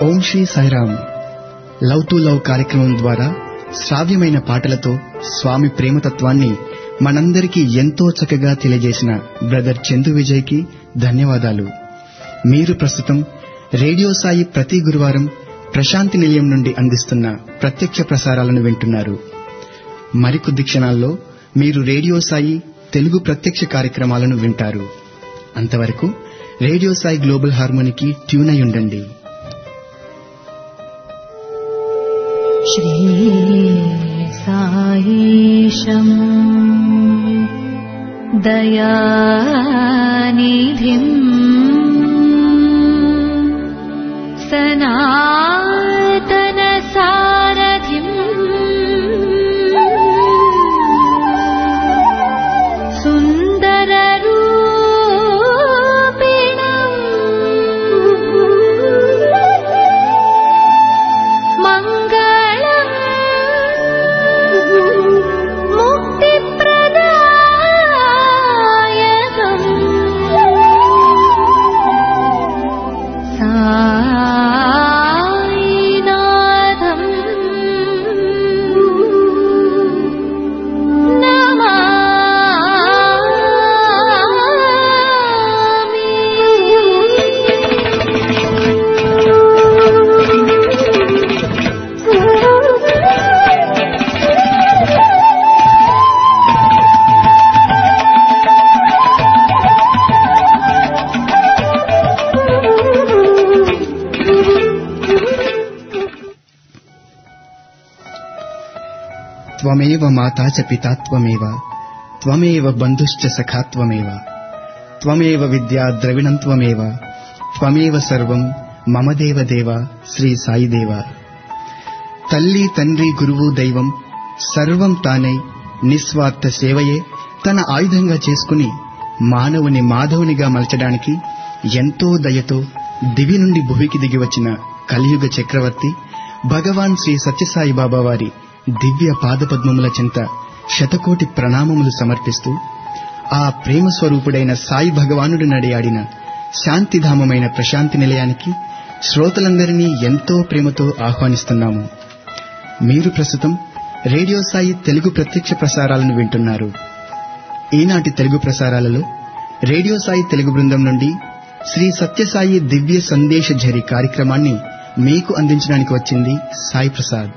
Om Shri Sairam love to love కార్యక్రమం ద్వారా శ్రావ్యమైన పాటలతో స్వామి ప్రేమతత్వాన్ని మనందరికీ ఎంతో చక్కగా తెలియజేసిన బ్రదర్ చందు విజయ్కి ధన్యవాదాలు మీరు ప్రస్తుతం రేడియో సాయి ప్రతి గురువారం ప్రశాంతి నిలయం నుండి అందిస్తున్న ప్రత్యక్ష ప్రసారాలను వింటున్నారు మరికొద్ది క్షణాల్లో మీరు రేడియో సాయి తెలుగు ప్రత్యక్ష కార్యక్రమాలను వింటారు అంతవరకు రేడియో సాయి గ్లోబల్ హార్మోనికి ట్యూన్ అయి ఉండండి श्रीसायीशम् दयानिधिम् सनातनसारथिम् सुन्दररूपिणम् मङ्गलम् मुक्तिप्रदायकम् सायिनाथम् త్వమేవ మాతా చ పితా త్వమేవ త్వమేవ బంధుశ్చ సఖా త్వమేవ త్వమేవ విద్యా ద్రవిణం త్వమేవ త్వమేవ సర్వం మమ దేవ దేవ శ్రీ సాయి దేవ తల్లి తండ్రి గురువు దైవం సర్వం తానై నిస్వార్థ సేవయే తన ఆయుధంగా చేసుకుని మానవుని మాధవునిగా మలచడానికి ఎంతో దయతో దివి నుండి భువికి దిగి వచ్చిన కలియుగ చక్రవర్తి భగవాన్ శ్రీ సత్యసాయి బాబా వారి దివ్య పాదపద్మముల చెంత శతకోటి ప్రణామములు సమర్పిస్తూ ఆ ప్రేమ స్వరూపుడైన సాయి భగవానుడు నడియాడిన శాంతిధామమైన ప్రశాంతి నిలయానికి శ్రోతలందరినీ ఎంతో ప్రేమతో ఆహ్వానిస్తున్నాము మీరు ప్రస్తుతం రేడియో సాయి తెలుగు ప్రత్యక్ష ప్రసారాలను వింటున్నారు ఈనాటి తెలుగు ప్రసారాలలో రేడియో సాయి తెలుగు బృందం నుండి శ్రీ సత్యసాయి దివ్య సందేశ ఝరి కార్యక్రమాన్ని మీకు అందించడానికి వచ్చింది సాయి ప్రసాద్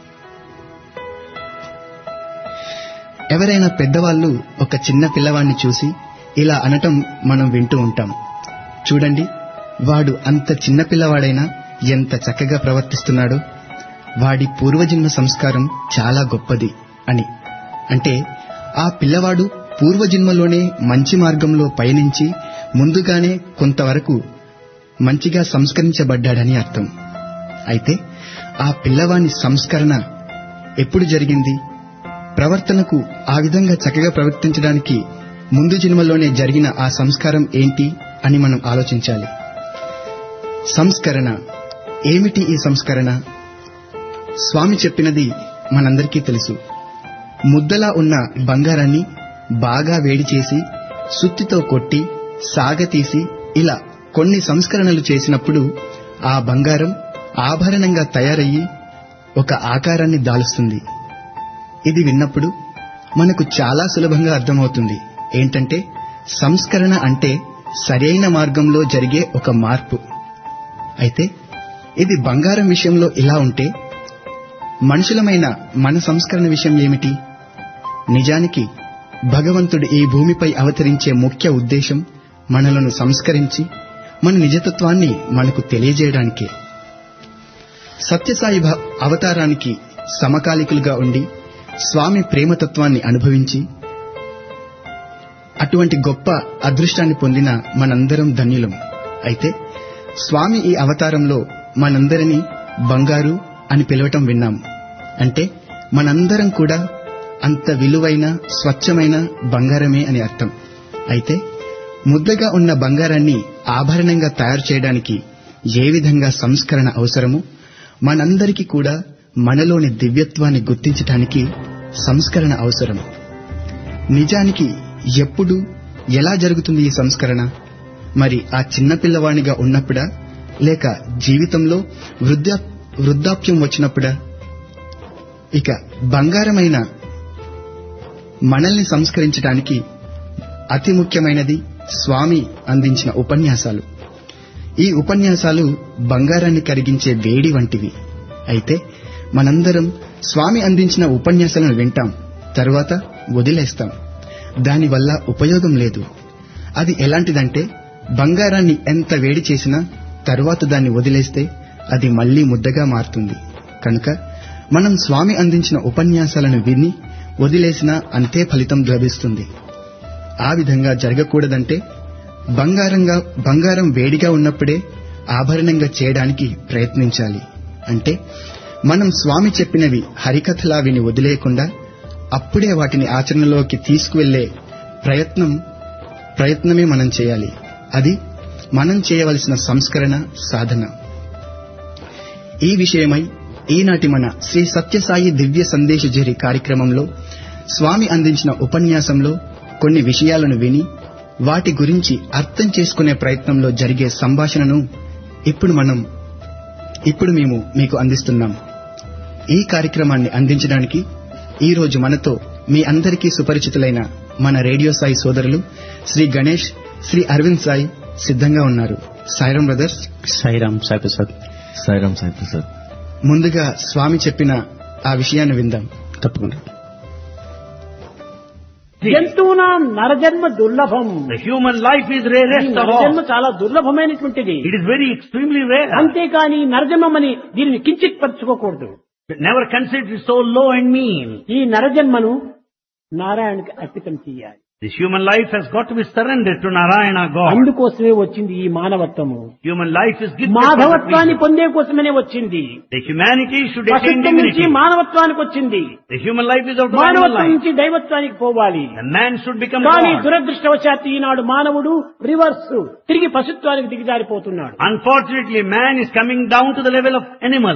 ఎవరైనా పెద్దవాళ్ళు ఒక చిన్న పిల్లవాడిని చూసి ఇలా అనటం మనం వింటూ ఉంటాం చూడండి వాడు అంత చిన్న పిల్లవాడైనా ఎంత చక్కగా ప్రవర్తిస్తున్నాడో వాడి పూర్వజన్మ సంస్కారం చాలా గొప్పది అని అంటే ఆ పిల్లవాడు పూర్వజన్మలోనే మంచి మార్గంలో పయనించి ముందుగానే కొంతవరకు మంచిగా సంస్కరించబడ్డాడని అర్థం అయితే ఆ పిల్లవాని సంస్కరణ ఎప్పుడు జరిగింది ప్రవర్తనకు ఆ విధంగా చక్కగా ప్రవర్తించడానికి ముందు జన్మలోనే జరిగిన ఆ సంస్కారం ఏంటి అని మనం ఆలోచించాలి సంస్కరణ ఏమిటి ఈ సంస్కరణ స్వామి చెప్పినది మనందరికీ తెలుసు ముద్దలా ఉన్న బంగారాన్ని బాగా వేడి చేసి సుత్తితో కొట్టి సాగతీసి ఇలా కొన్ని సంస్కరణలు చేసినప్పుడు ఆ బంగారం ఆభరణంగా తయారయ్యి ఒక ఆకారాన్ని దాలుస్తుంది ఇది విన్నప్పుడు మనకు చాలా సులభంగా అర్థమవుతుంది ఏంటంటే సంస్కరణ అంటే సరైన మార్గంలో జరిగే ఒక మార్పు అయితే ఇది బంగారం విషయంలో ఇలా ఉంటే మనుషులమైన మన సంస్కరణ విషయం ఏమిటి నిజానికి భగవంతుడు ఈ భూమిపై అవతరించే ముఖ్య ఉద్దేశం మనలను సంస్కరించి మన నిజతత్వాన్ని మనకు తెలియజేయడానికే సత్యసాయి భ- అవతారానికి సమకాలికులుగా ఉండి స్వామి ప్రేమతత్వాన్ని అనుభవించి అటువంటి గొప్ప అదృష్టాన్ని పొందిన మనందరం ధన్యులం అయితే స్వామి ఈ అవతారంలో మనందరినీ బంగారు అని పిలవటం విన్నాం అంటే మనందరం కూడా అంత విలువైన స్వచ్ఛమైన బంగారమే అని అర్థం అయితే ముద్దగా ఉన్న బంగారాన్ని ఆభరణంగా తయారు చేయడానికి ఏ విధంగా సంస్కరణ అవసరమో మనందరికీ కూడా మనలోని దివ్యత్వాన్ని గుర్తించటానికి సంస్కరణ అవసరం నిజానికి ఎప్పుడు ఎలా జరుగుతుంది ఈ సంస్కరణ మరి ఆ చిన్న పిల్లవానిగా ఉన్నప్పుడా లేక జీవితంలో వృద్ధా వృద్ధాప్యం వచ్చినప్పుడా ఇక బంగారమైన మనల్ని సంస్కరించడానికి అతి ముఖ్యమైనది స్వామి అందించిన ఉపన్యాసాలు ఈ ఉపన్యాసాలు బంగారాన్ని కరిగించే వేడి వంటివి అయితే మనందరం స్వామి అందించిన ఉపన్యాసాలను వింటాం తరువాత వదిలేస్తాం దానివల్ల ఉపయోగం లేదు అది ఎలాంటిదంటే బంగారాన్ని ఎంత వేడి చేసినా తరువాత దాన్ని వదిలేస్తే అది మళ్లీ ముద్దగా మారుతుంది కనుక మనం స్వామి అందించిన ఉపన్యాసాలను విని వదిలేసినా అంతే ఫలితం లభిస్తుంది ఆ విధంగా జరగకూడదంటే బంగారంగా బంగారం వేడిగా ఉన్నప్పుడే ఆభరణంగా చేయడానికి ప్రయత్నించాలి అంటే మనం స్వామి చెప్పినవి హరికథలా విని వదిలేయకుండా అప్పుడే వాటిని ఆచరణలోకి తీసుకువెళ్లే ప్రయత్నం ప్రయత్నమే మనం చేయాలి అది మనం చేయవలసిన సంస్కరణ సాధన ఈ విషయమై ఈనాటి మన శ్రీ సత్యసాయి దివ్య సందేశ జరి కార్యక్రమంలో స్వామి అందించిన ఉపన్యాసంలో కొన్ని విషయాలను విని వాటి గురించి అర్థం చేసుకునే ప్రయత్నంలో జరిగే సంభాషణను ఇప్పుడు మనం ఇప్పుడు మేము మీకు అందిస్తున్నాం ఈ కార్యక్రమాన్ని అందించడానికి ఈ రోజు మనతో మీ అందరికీ సుపరిచితులైన మన రేడియో సాయి సోదరులు శ్రీ గణేష్ శ్రీ అరవింద్ సాయి సిద్ధంగా ఉన్నారు సాయిరాం బ్రదర్స్ సాయిరామ్ సాయి ప్రసాద్ సాయిరామ్ సాయి ప్రసాద్ ముందుగా స్వామి చెప్పిన ఆ విషయాన్ని విందాం తప్పకుండా జంతువునాం నరజన్మ దుర్లభం The human life is ఈ rarest of నరజన్మ all. చాలా దుర్లభమైనటువంటిది It is very extremely rare. అంతేకాని నరజన్మని దీనిని కించిత్ పరచుకోకూడదు Never consider it so low and mean. ఈ నరజన్మను నారాయణకి అర్పితం చేయాలి This human life has got to be surrendered to Narayana God. అందుకోసమే వచ్చింది ఈ మానవత్వము Human life is gifted for that మాధవత్వాన్ని reason. పొందే కోసమనే వచ్చింది The humanity should attain పశుత్వం నుంచి divinity. మానవత్వానికి వచ్చింది The human life is out of animal మానవత్వం life. నుంచి దైవత్వానికి పోవాలి The man should become కానీ God. దురదృష్టవశాత్తు ఈనాడు మానవుడు రివర్స్ తిరిగి పశుత్వానికి దిగజారిపోతున్నాడు Unfortunately, man is coming down to the level of animal.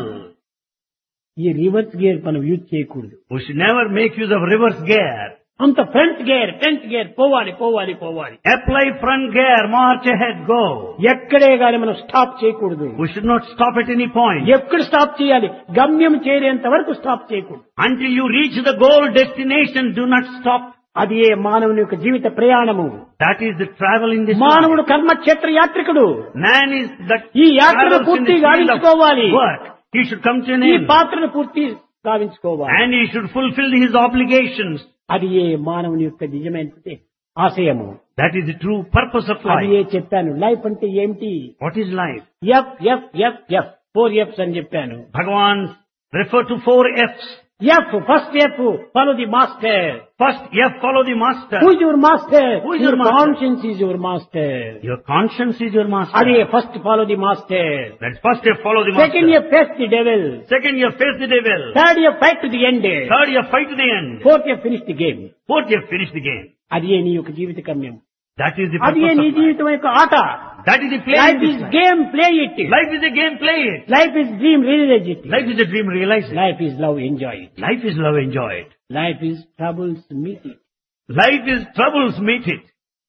ఈ రివర్స్ గేర్ మనం యూజ్ చేయకూడదు We should never make use of reverse gear. అంత ఫ్రంట్ గేర్ ఫ్రంట్ గేర్ పోవాలి పోవాలి పోవాలి Apply front gear, march ahead, go. ఎక్కడే గాని మనం స్టాప్ చేయకూడదు We should not stop at any point. ఎక్కడ స్టాప్ చేయాలి గమ్యం చేరేంత వరకు స్టాప్ చేయకూడదు Until you reach the goal destination, do not stop. అది ఏ మానవుని యొక్క జీవిత ప్రయాణము That is the travel in this మానవుడు life. కర్మక్షేత్ర యాత్రికుడు Man is that ఈ యాత్రను travels in పూర్తి this field of గావించుకోవాలి work. He should come to an ఈ end. పాత్రను పూర్తి గావించుకోవాలి And he should fulfill his obligations. అది ఏ మానవుని యొక్క నిజమైనటువంటి ఆశయము That is the true purpose of అది ఏ life. చెప్పాను లైఫ్ అంటే ఏమిటి What is life? F F F F four F's అని చెప్పాను Bhagavan refer to four F's. F first F follow the master First F, follow the master. Who is your master Who is your master? Conscience is your master Your conscience is your master. అదే first follow the master That's first F, follow the second master. Year face the devil Second, you face the devil. Third year fight to the end Third, you fight to the end. Fourth year finish the game Fourth, you finish the game. అది ఏ నీ యొక్క జీవిత గమ్యం That is the అది ఏ purpose నీ of life. జీవితం యొక్క ఆట That is the play. Life in is this life. Game play it Life is a game, play it. Life is dream realise it Life is a dream, realize it. Life is love enjoy it Life is love, enjoy it. Life is troubles meet it Life is troubles, meet it.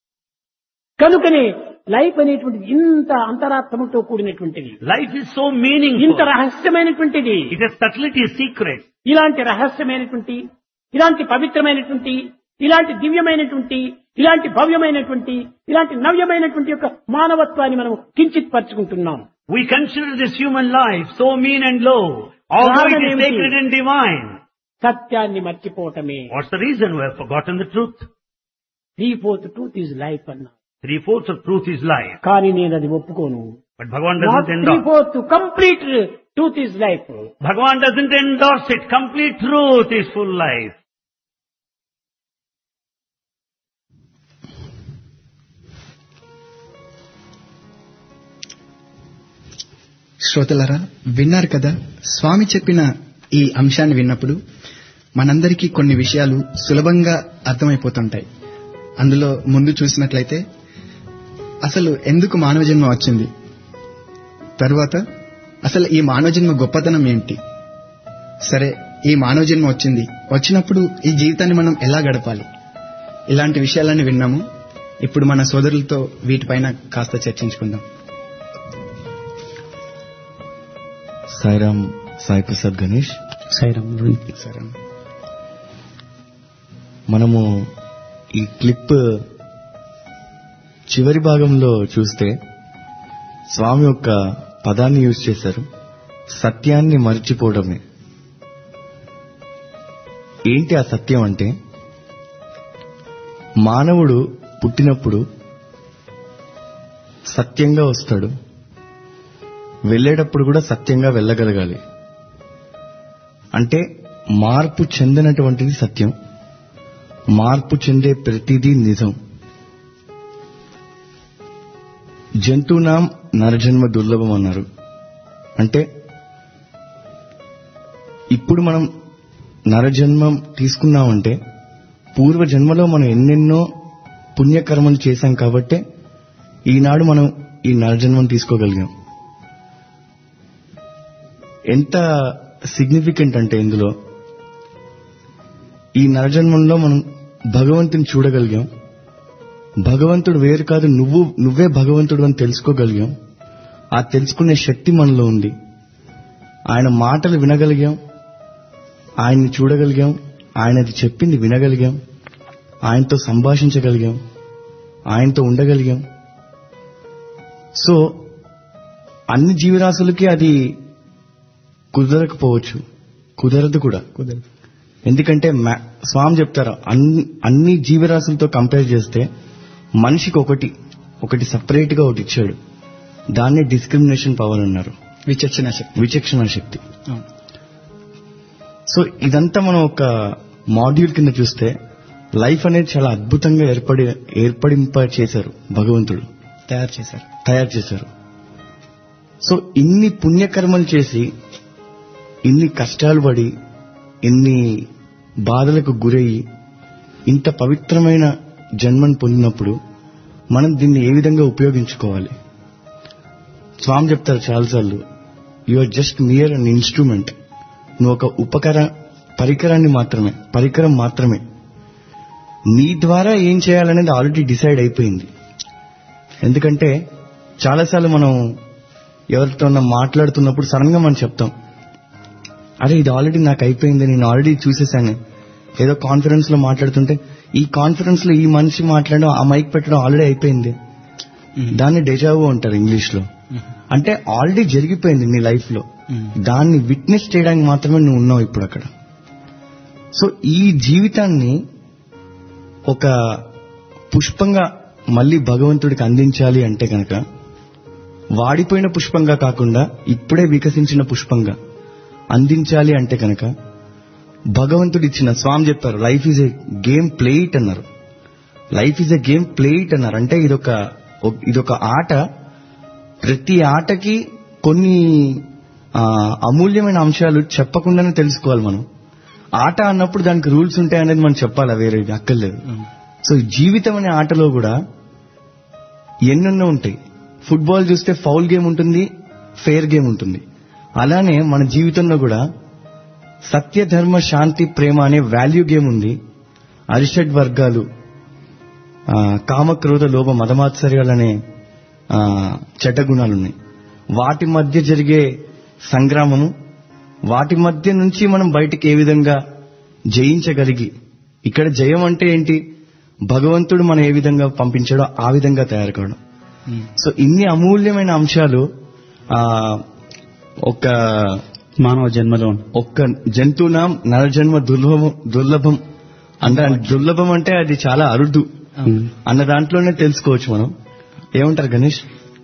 కనుకనే life అనేటువంటిది ఇంత అంతరాత్మతో కూడినటువంటిది Life is so meaningful. ఇంత రహస్యమైనటువంటిది It has subtlety, secret. ఇలాంటి రహస్యమైనటువంటి ఇలాంటి పవిత్రమైనటువంటి ఇలాంటి దివ్యమైనటువంటి ఇలాంటి భవ్యమైనటువంటి ఇలాంటి నవ్యమైనటువంటి యొక్క మానవత్వాన్ని మనం కించిత్ పరుచుకుంటున్నాం We consider this human life so mean and low, although it is Radha sacred and divine. సత్యాన్ని మర్చిపోవటమే What's the reason we have forgotten the truth? Three fourth truth is life అన్నా Three fourths of truth is life. కానీ నేను అది ఒప్పుకోను But Bhagavan doesn't three endorse. Fourth complete truth is life Bhagavan doesn't endorse it. Complete truth is full life. శ్రోతలరా విన్నారు కదా స్వామి చెప్పిన ఈ అంశాన్ని విన్నప్పుడు మనందరికీ కొన్ని విషయాలు సులభంగా అర్థమైపోతుంటాయి అందులో ముందు చూసినట్లయితే అసలు ఎందుకు మానవ జన్మ వచ్చింది తరువాత అసలు ఈ మానవ జన్మ గొప్పతనం ఏంటి సరే ఈ మానవ జన్మ వచ్చింది వచ్చినప్పుడు ఈ జీవితాన్ని మనం ఎలా గడపాలి ఇలాంటి విషయాలన్నీ విన్నాము ఇప్పుడు మన సోదరులతో వీటిపైన కాస్త చర్చించుకుందాం సాయిరామ్ సాయి ప్రసాద్ గణేష్ సైరం సరే మనము ఈ క్లిప్ చివరి భాగంలో చూస్తే స్వామి యొక్క పదాన్ని యూజ్ చేశారు సత్యాన్ని మర్చిపోవడమే ఏంటి ఆ సత్యం అంటే మానవుడు పుట్టినప్పుడు సత్యంగా వస్తాడు వెళ్ళేటప్పుడు కూడా సత్యంగా వెళ్ళగలగాలి అంటే మార్పు చెందినటువంటిది సత్యం మార్పు చెందే ప్రతిదీ నిజం జంతువునాం నరజన్మ దుర్లభం అన్నారు అంటే ఇప్పుడు మనం నరజన్మం తీసుకున్నామంటే పూర్వ జన్మలో మనం ఎన్నెన్నో పుణ్యకర్మలు చేశాం కాబట్టే ఈనాడు మనం ఈ నరజన్మం తీసుకోగలిగాం ఎంత సిగ్నిఫికెంట్ అంటే ఇందులో ఈ నరజన్మంలో మనం భగవంతుని చూడగలిగాం భగవంతుడు వేరు కాదు నువ్వు నువ్వే భగవంతుడు అని తెలుసుకోగలిగాం ఆ తెలుసుకునే శక్తి మనలో ఉంది ఆయన మాటలు వినగలిగాం ఆయన్ని చూడగలిగాం ఆయనది చెప్పింది వినగలిగాం ఆయనతో సంభాషించగలిగాం ఆయనతో ఉండగలిగాం సో అన్ని జీవరాశులకి అది కుదరకపోవచ్చు కుదరదు కూడా కుదరదు ఎందుకంటే మా- స్వామి చెప్తారు అన్ని అన్ని జీవరాశులతో కంపేర్ చేస్తే మనిషికి ఒకటి ఒకటి సపరేట్ గా ఒకటి ఇచ్చాడు దాన్ని డిస్క్రిమినేషన్ పవర్ అన్నారు విచక్షణ శక్తి విచక్షణ శక్తి అవును. సో ఇదంతా మనం ఒక మాడ్యూల్ కింద చూస్తే లైఫ్ అనేది చాలా అద్భుతంగా ఏర్పడి ఏర్పడింప చేశారు భగవంతుడు తయారు చేశారు తయారు చేశారు సో ఇన్ని పుణ్యకర్మలు చేసి ఇన్ని కష్టాలు పడి ఇన్ని బాధలకు గురయ్యి ఇంత పవిత్రమైన జన్మను పొందినప్పుడు మనం దీన్ని ఏ విధంగా ఉపయోగించుకోవాలి స్వామి చెప్తారు చాలాసార్లు you are just mere an instrument నువ్వు ఒక ఉపకర పరికరాన్ని మాత్రమే పరికరం మాత్రమే నీ ద్వారా ఏం చేయాలనేది ఆల్రెడీ డిసైడ్ అయిపోయింది ఎందుకంటే చాలాసార్లు మనం ఎవరితో మాట్లాడుతున్నప్పుడు సడన్ గా మనం చెప్తాం అరే ఇది ఆల్రెడీ నాకు అయిపోయింది నేను ఆల్రెడీ చూసేసాను ఏదో కాన్ఫరెన్స్ లో మాట్లాడుతుంటే ఈ కాన్ఫరెన్స్ లో ఈ మనిషి మాట్లాడడం ఆ మైక్ పెట్టడం ఆల్రెడీ అయిపోయింది దాన్ని డెజావు అంటారు ఇంగ్లీష్ లో అంటే ఆల్రెడీ జరిగిపోయింది నీ లైఫ్ లో దాన్ని విట్నెస్ చేయడానికి మాత్రమే నువ్వు ఉన్నావు ఇప్పుడు అక్కడ సో ఈ జీవితాన్ని ఒక పుష్పంగా మళ్ళీ భగవంతుడికి అందించాలి అంటే కనుక వాడిపోయిన పుష్పంగా కాకుండా ఇప్పుడే వికసించిన పుష్పంగా అందించాలి అంటే కనుక భగవంతుడు ఇచ్చిన స్వామి చెప్పారు life is a game play it అన్నారు life is a game play it అన్నారు అంటే ఇదొక ఇదొక ఆట ప్రతి ఆటకి కొన్ని ఆ, అమూల్యమైన అంశాలు చెప్పకుండానే తెలుసుకోవాలి మనం ఆట అన్నప్పుడు దానికి రూల్స్ ఉంటాయి అనేది మనం చెప్పాలి వేరే అక్కర్లేదు సో జీవితం అనే ఆటలో కూడా ఎన్నెన్నో ఉంటాయి ఫుట్బాల్ చూస్తే ఫౌల్ గేమ్ ఉంటుంది ఫెయిర్ గేమ్ ఉంటుంది అలానే మన జీవితంలో కూడా సత్య ధర్మ శాంతి ప్రేమ అనే వాల్యూ గేమ్ ఉంది అరిషడ్ వర్గాలు ఆ, కామ క్రోధ లోభ మదమాత్సర్యాలనే ఆ, చెడ్డ గుణాలున్నాయి వాటి మధ్య జరిగే సంగ్రామము వాటి మధ్య నుంచి మనం బయటికి ఏ విధంగా జయించగలిగి ఇక్కడ జయం అంటే ఏంటి భగవంతుడు మనం ఏ విధంగా పంపించాడో ఆ విధంగా తయారు కావడం సో ఇన్ని అమూల్యమైన అంశాలు ఆ ఒక మానవ జన్మలో ఒక్క జంతువునాం నరజన్మ దుర్లభం దుర్లభం అంటే దుర్లభం అంటే అది చాలా అరుదు అన్న దాంట్లోనే తెలుసుకోవచ్చు మనం ఏమంటారు గణేష్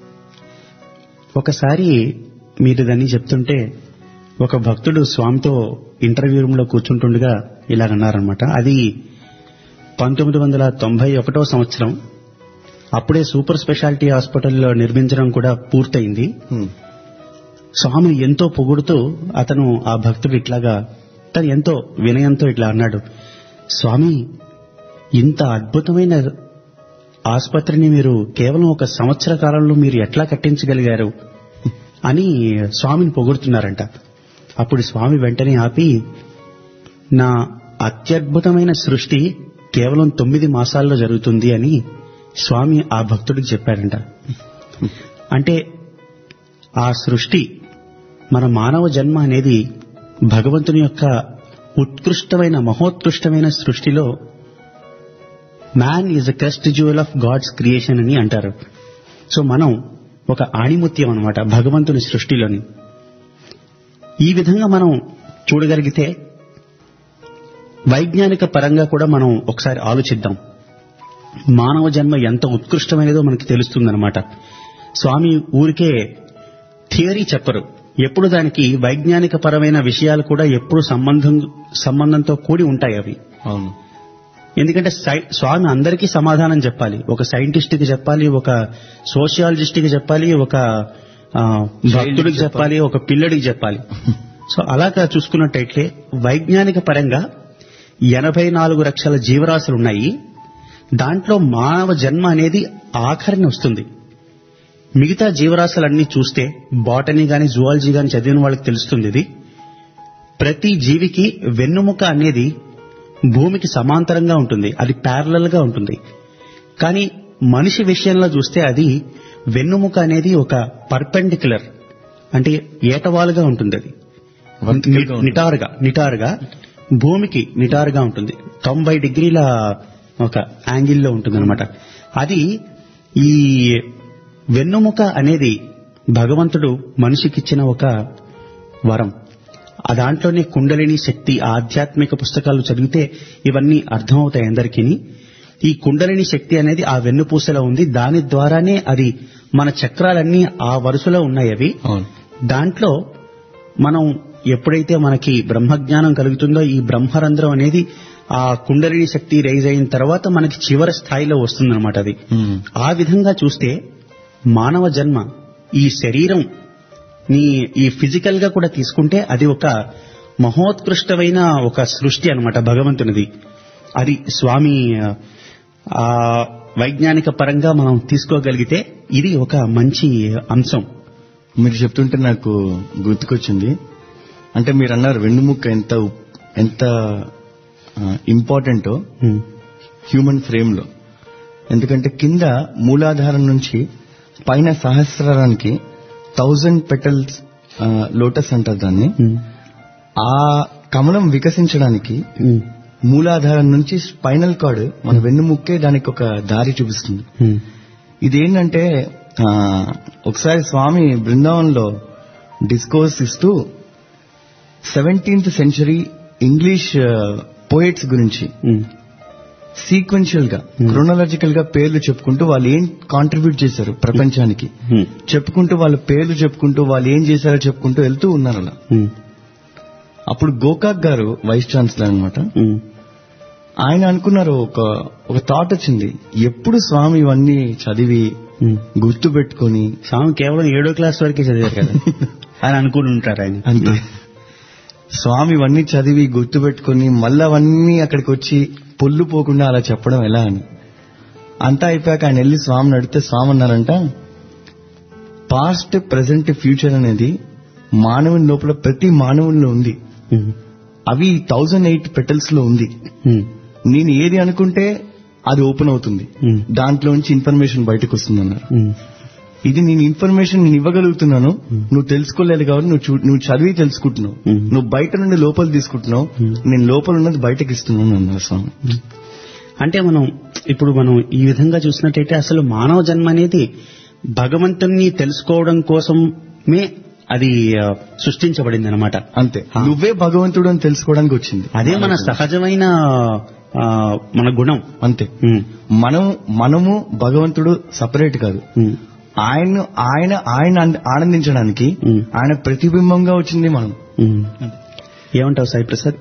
ఒకసారి మీరు దాన్ని చెప్తుంటే ఒక భక్తుడు స్వామితో ఇంటర్వ్యూ రూమ్ లో కూర్చుంటుండగా ఇలాగన్నారనమాట అది పంతొమ్మిది వందల తొంభై ఒకటో సంవత్సరం అప్పుడే సూపర్ స్పెషాలిటీ హాస్పిటల్లో నిర్మించడం కూడా పూర్తయింది హ్మ్. స్వామి ఎంతో పొగుడుతూ అతను ఆ భక్తుడు ఇట్లాగా తను ఎంతో వినయంతో ఇట్లా అన్నాడు స్వామి ఇంత అద్భుతమైన ఆసుపత్రిని మీరు కేవలం ఒక సంవత్సర కాలంలో మీరు ఎట్లా కట్టించగలిగారు అని స్వామిని పొగుడుతున్నారంట అప్పుడు స్వామి వెంటనే ఆపి నా అత్యద్భుతమైన సృష్టి కేవలం తొమ్మిది మాసాల్లో జరుగుతుంది అని స్వామి ఆ భక్తుడికి చెప్పారంట అంటే ఆ సృష్టి మన మానవ జన్మ అనేది భగవంతుని యొక్క ఉత్కృష్టమైన మహోత్కృష్టమైన సృష్టిలో man is a crest jewel of God's creation అని అంటారు సో మనం ఒక ఆణిముత్యం అన్నమాట భగవంతుని సృష్టిలోని ఈ విధంగా మనం చూడగలిగితే వైజ్ఞానిక పరంగా కూడా మనం ఒకసారి ఆలోచిద్దాం మానవ జన్మ ఎంత ఉత్కృష్టమైనదో మనకి తెలుస్తుందన్నమాట స్వామి ఊరికే థియరీ చెప్పరు ఎప్పుడు దానికి వైజ్ఞానిక పరమైన విషయాలు కూడా ఎప్పుడు సంబంధం సంబంధంతో కూడి ఉంటాయి అవి అవును ఎందుకంటే సై- స్వామి అందరికీ సమాధానం చెప్పాలి ఒక సైంటిస్ట్ కి చెప్పాలి ఒక సోషియాలజిస్ట్ కి చెప్పాలి ఒక ఆ, భక్తుడికి చెప్పాలి ఒక పిల్లడికి చెప్పాలి సో అలాగా చూసుకున్నట్టయితే వైజ్ఞానిక పరంగా ఎనభై నాలుగు లక్షల జీవరాశులు ఉన్నాయి దాంట్లో మానవ జన్మ అనేది ఆఖరిని వస్తుంది మిగతా జీవరాశులన్నీ చూస్తే బాటనీ గాని జువాలజీ గాని చదివిన వాళ్ళకి తెలుస్తుంది ఇది ప్రతి జీవికి వెన్నుముక అనేది భూమికి సమాంతరంగా ఉంటుంది అది ప్యారలల్ గా ఉంటుంది కానీ మనిషి విషయంలో చూస్తే అది వెన్నుముక అనేది ఒక పర్పెండిక్యులర్ అంటే ఏటవాలుగా ఉంటుంది అది Vertical గా ఉంటుంది. నిటారుగా నిటారుగా భూమికి నిటారుగా ఉంటుంది తొంభై డిగ్రీల ఒక యాంగిల్లో ఉంటుంది అనమాట అది ఈ వెన్నుముక అనేది భగవంతుడు మనిషికిచ్చిన ఒక వరం ఆ దాంట్లోనే కుండలిని శక్తి ఆధ్యాత్మిక పుస్తకాలు చదివితే ఇవన్నీ అర్థమవుతాయి అందరికీ ఈ కుండలిని శక్తి అనేది ఆ వెన్నుపూసలో ఉంది దాని ద్వారానే అది మన చక్రాలన్నీ ఆ వరుసలో ఉన్నాయి అవి అవును దాంట్లో మనం ఎప్పుడైతే మనకి బ్రహ్మజ్ఞానం కలుగుతుందో ఈ బ్రహ్మరంధ్రం అనేది ఆ కుండలిని శక్తి రైజ్ అయిన తర్వాత మనకి చివరి స్థాయిలో వస్తుందన్నమాట అది మ్మ్. ఆ విధంగా చూస్తే మానవ జన్మ ఈ శరీరం నీ ఈ ఫిజికల్ గా కూడా తీసుకుంటే అది ఒక మహోత్కృష్టమైన ఒక సృష్టి అన్నమాట భగవంతునిది అది స్వామి ఆ వైజ్ఞానిక పరంగా మనం తీసుకోగలిగితే ఇది ఒక మంచి అంశం మీరు చెప్తుంటే నాకు గుర్తుకొచ్చింది అంటే మీరు అన్నారు వెన్నుముక్క ఎంత ఉప్- ఎంత ఇంపార్టెంటో ఉమ్, హ్యూమన్ ఫ్రేమ్ లో ఎందుకంటే కింద మూలాధారం నుంచి పైన సహస్రానికి థౌజండ్ పెటల్స్ లోటస్ అంటారు దాన్ని ఉమ్, ఆ కమలం వికసించడానికి ఉమ్, మూలాధారం నుంచి స్పైనల్ కార్డ్ మన వెన్నుముక్కే దానికి ఒక దారి చూపిస్తుంది ఉమ్, ఇదేంటంటే ఆ, ఒకసారి స్వామి బృందావనంలో డిస్కోర్స్ ఇస్తూ సెవెంటీన్త్ సెంచరీ ఇంగ్లీష్ పోయిట్స్ గురించి ఉమ్, సీక్వెన్షియల్ గా క్రోనలాజికల్ గా పేర్లు చెప్పుకుంటూ వాళ్ళు ఏం కాంట్రిబ్యూట్ చేశారు ప్రపంచానికి ఉమ్, చెప్పుకుంటూ వాళ్ళ పేర్లు చెప్పుకుంటూ వాళ్ళు ఏం చేశారో చెప్పుకుంటూ వెళ్తూ ఉన్నారు అలా ఉమ్, అప్పుడు గోకాక్ గారు వైస్ ఛాన్సలర్ అన్నమాట ఉమ్, ఆయన అనుకున్నారు ఒక ఒక థాట్ వచ్చింది ఎప్పుడు స్వామి ఇవన్నీ చదివి ఉమ్. గుర్తు పెట్టుకొని స్వామి కేవలం ఏడో క్లాస్ వరకే చదివారు కదా అని అనుకుని ఉంటారు ఆయన అంతే స్వామి ఇవన్నీ చదివి గుర్తు పెట్టుకుని మళ్ళీ అవన్నీ అక్కడికి వచ్చి పొల్లు పోకుండా అలా చెప్పడం ఎలా అని అంతా అయిపోయాక ఆయన వెళ్ళి స్వామిని అడిగితే స్వామి అన్నారంట పాస్ట్ ప్రెసెంట్ ఫ్యూచర్ అనేది మానవుని లోపల ప్రతి మానవునిలో ఉంది ఉమ్, అవి థౌజండ్ ఎయిట్ పెటల్స్ లో ఉంది ఉమ్, నేను ఏది అనుకుంటే అది ఓపెన్ అవుతుంది ఉమ్, దాంట్లోంచి ఇన్ఫర్మేషన్ బయటకు వస్తుందన్నారు ఉమ్, ఇది నేను ఇన్ఫర్మేషన్ నేను ఇవ్వగలుగుతున్నాను నువ్వు తెలుసుకోలేదు కాబట్టి నువ్వు చూ- నువ్వు చదివి తెలుసుకుంటున్నావు మ్మ్. నువ్వు బయట నుండి లోపల తీసుకుంటున్నావు మ్మ్. నేను లోపల ఉన్నది బయటకి ఇస్తున్నాను అన్నారు స్వామి అంటే మనం ఇప్పుడు మనం ఈ విధంగా చూసినట్టయితే అసలు మానవ జన్మ అనేది భగవంతుణ్ణి తెలుసుకోవడం కోసమే అది ఆ, సృష్టించబడింది అనమాట అంతే ఆ. నువ్వే భగవంతుడు అని తెలుసుకోవడానికి వచ్చింది అదే మన సహజమైన ఆ, మన గుణం అంతే ఉమ్, మనం మనము భగవంతుడు సపరేట్ కాదు ఉమ్, ఆయన ఆయన ఆయన ఆనంద- ఆనందించడానికి మ్మ్. ఆయన ప్రతిబింబంగా వచ్చింది మనం ఉమ్. ఏమంటావు సాయి ప్రసాద్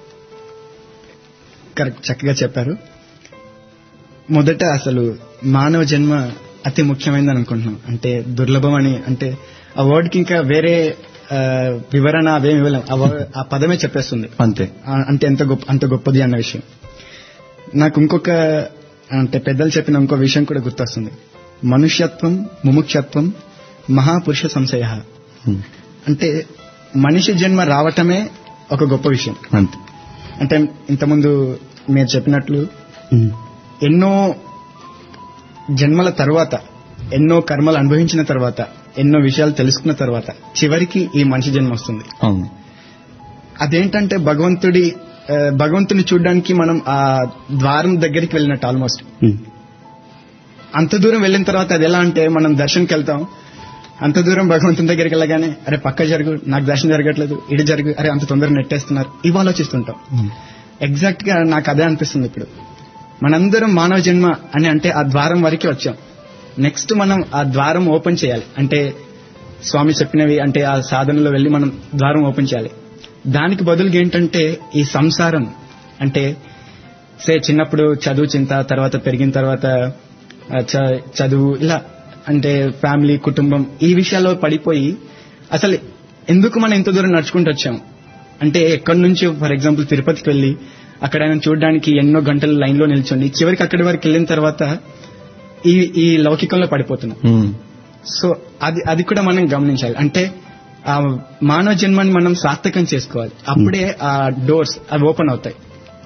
కరెక్ట్ చక్కగా చెప్పారు మొదట అసలు మానవ జన్మ అతి ముఖ్యమైనది అనుకుంటున్నాం అంటే దుర్లభం అని అంటే ఆ వర్డ్ కి ఇంకా వేరే ఆ, వివరణ అవేమి ఇవ్వలేం ఆ word- ఆ పదమే చెప్పేస్తుంది అంతే ఆ, అంటే ఎంత గొప్ప అంత గొప్పది అన్న విషయం నాకు ఇంకొక అంటే పెద్దలు చెప్పిన ఇంకో విషయం కూడా గుర్తొస్తుంది మనుష్యత్వం ముముక్షత్వం మహాపురుష సంశయ మ్మ్. అంటే మనిషి జన్మ రావటమే ఒక గొప్ప విషయం అంతే అంటే ఇంతకుముందు మీరు చెప్పినట్లు ఉమ్, ఎన్నో జన్మల తర్వాత ఎన్నో కర్మలు అనుభవించిన తర్వాత ఎన్నో విషయాలు తెలుసుకున్న తర్వాత చివరికి ఈ మనిషి జన్మ వస్తుంది అవును అదేంటంటే భగవంతుడి ఆ, భగవంతుని చూడడానికి మనం ఆ ద్వారం దగ్గరికి వెళ్ళినట్టు ఆల్మోస్ట్ ఉమ్, అంత దూరం వెళ్ళిన తర్వాత అది ఎలా అంటే మనం దర్శనంకి వెళ్తాం అంత దూరం భగవంతుని దగ్గరికి వెళ్ళగానే అరే పక్క జరుగు నాకు దర్శనం జరగట్లేదు ఇటు జరుగు అరే అంత తొందరగా నెట్టేస్తున్నారు ఇవి ఆలోచిస్తుంటాం ఎగ్జాక్ట్ గా నాకు అదే అనిపిస్తుంది ఇప్పుడు మనందరం మానవ జన్మ అని అంటే ఆ ద్వారం వరకే వచ్చాం నెక్స్ట్ మనం ఆ ద్వారం ఓపెన్ చేయాలి అంటే స్వామి చెప్పినవి అంటే ఆ సాధనలో వెళ్ళి మనం ద్వారం ఓపెన్ చేయాలి దానికి బదులుగా ఏంటంటే ఈ సంసారం అంటే సే చిన్నప్పుడు చదువు చింత తర్వాత పెరిగిన తర్వాత ఆ, చ- చదువు ఇలా అంటే ఫ్యామిలీ కుటుంబం ఈ విషయాల్లో పడిపోయి అసలు ఎందుకు మనం ఇంత దూరం నడుచుకుంటూ వచ్చాం అంటే ఎక్కడి నుంచి ఫర్ ఎగ్జాంపుల్ తిరుపతికి వెళ్ళి అక్కడ ఆయన చూడడానికి ఎన్నో గంటలు లైన్ లో నిల్చోండి చివరికి అక్కడి వరకు వెళ్ళిన తర్వాత ఈ ఈ లౌకికంలో పడిపోతున్నాం ఉమ్. సో అది అది కూడా మనం గమనించాలి అంటే ఆ మానవ జన్మని మనం సార్థకం చేసుకోవాలి అప్పుడే ఆ డోర్స్ అవి ఓపెన్ అవుతాయి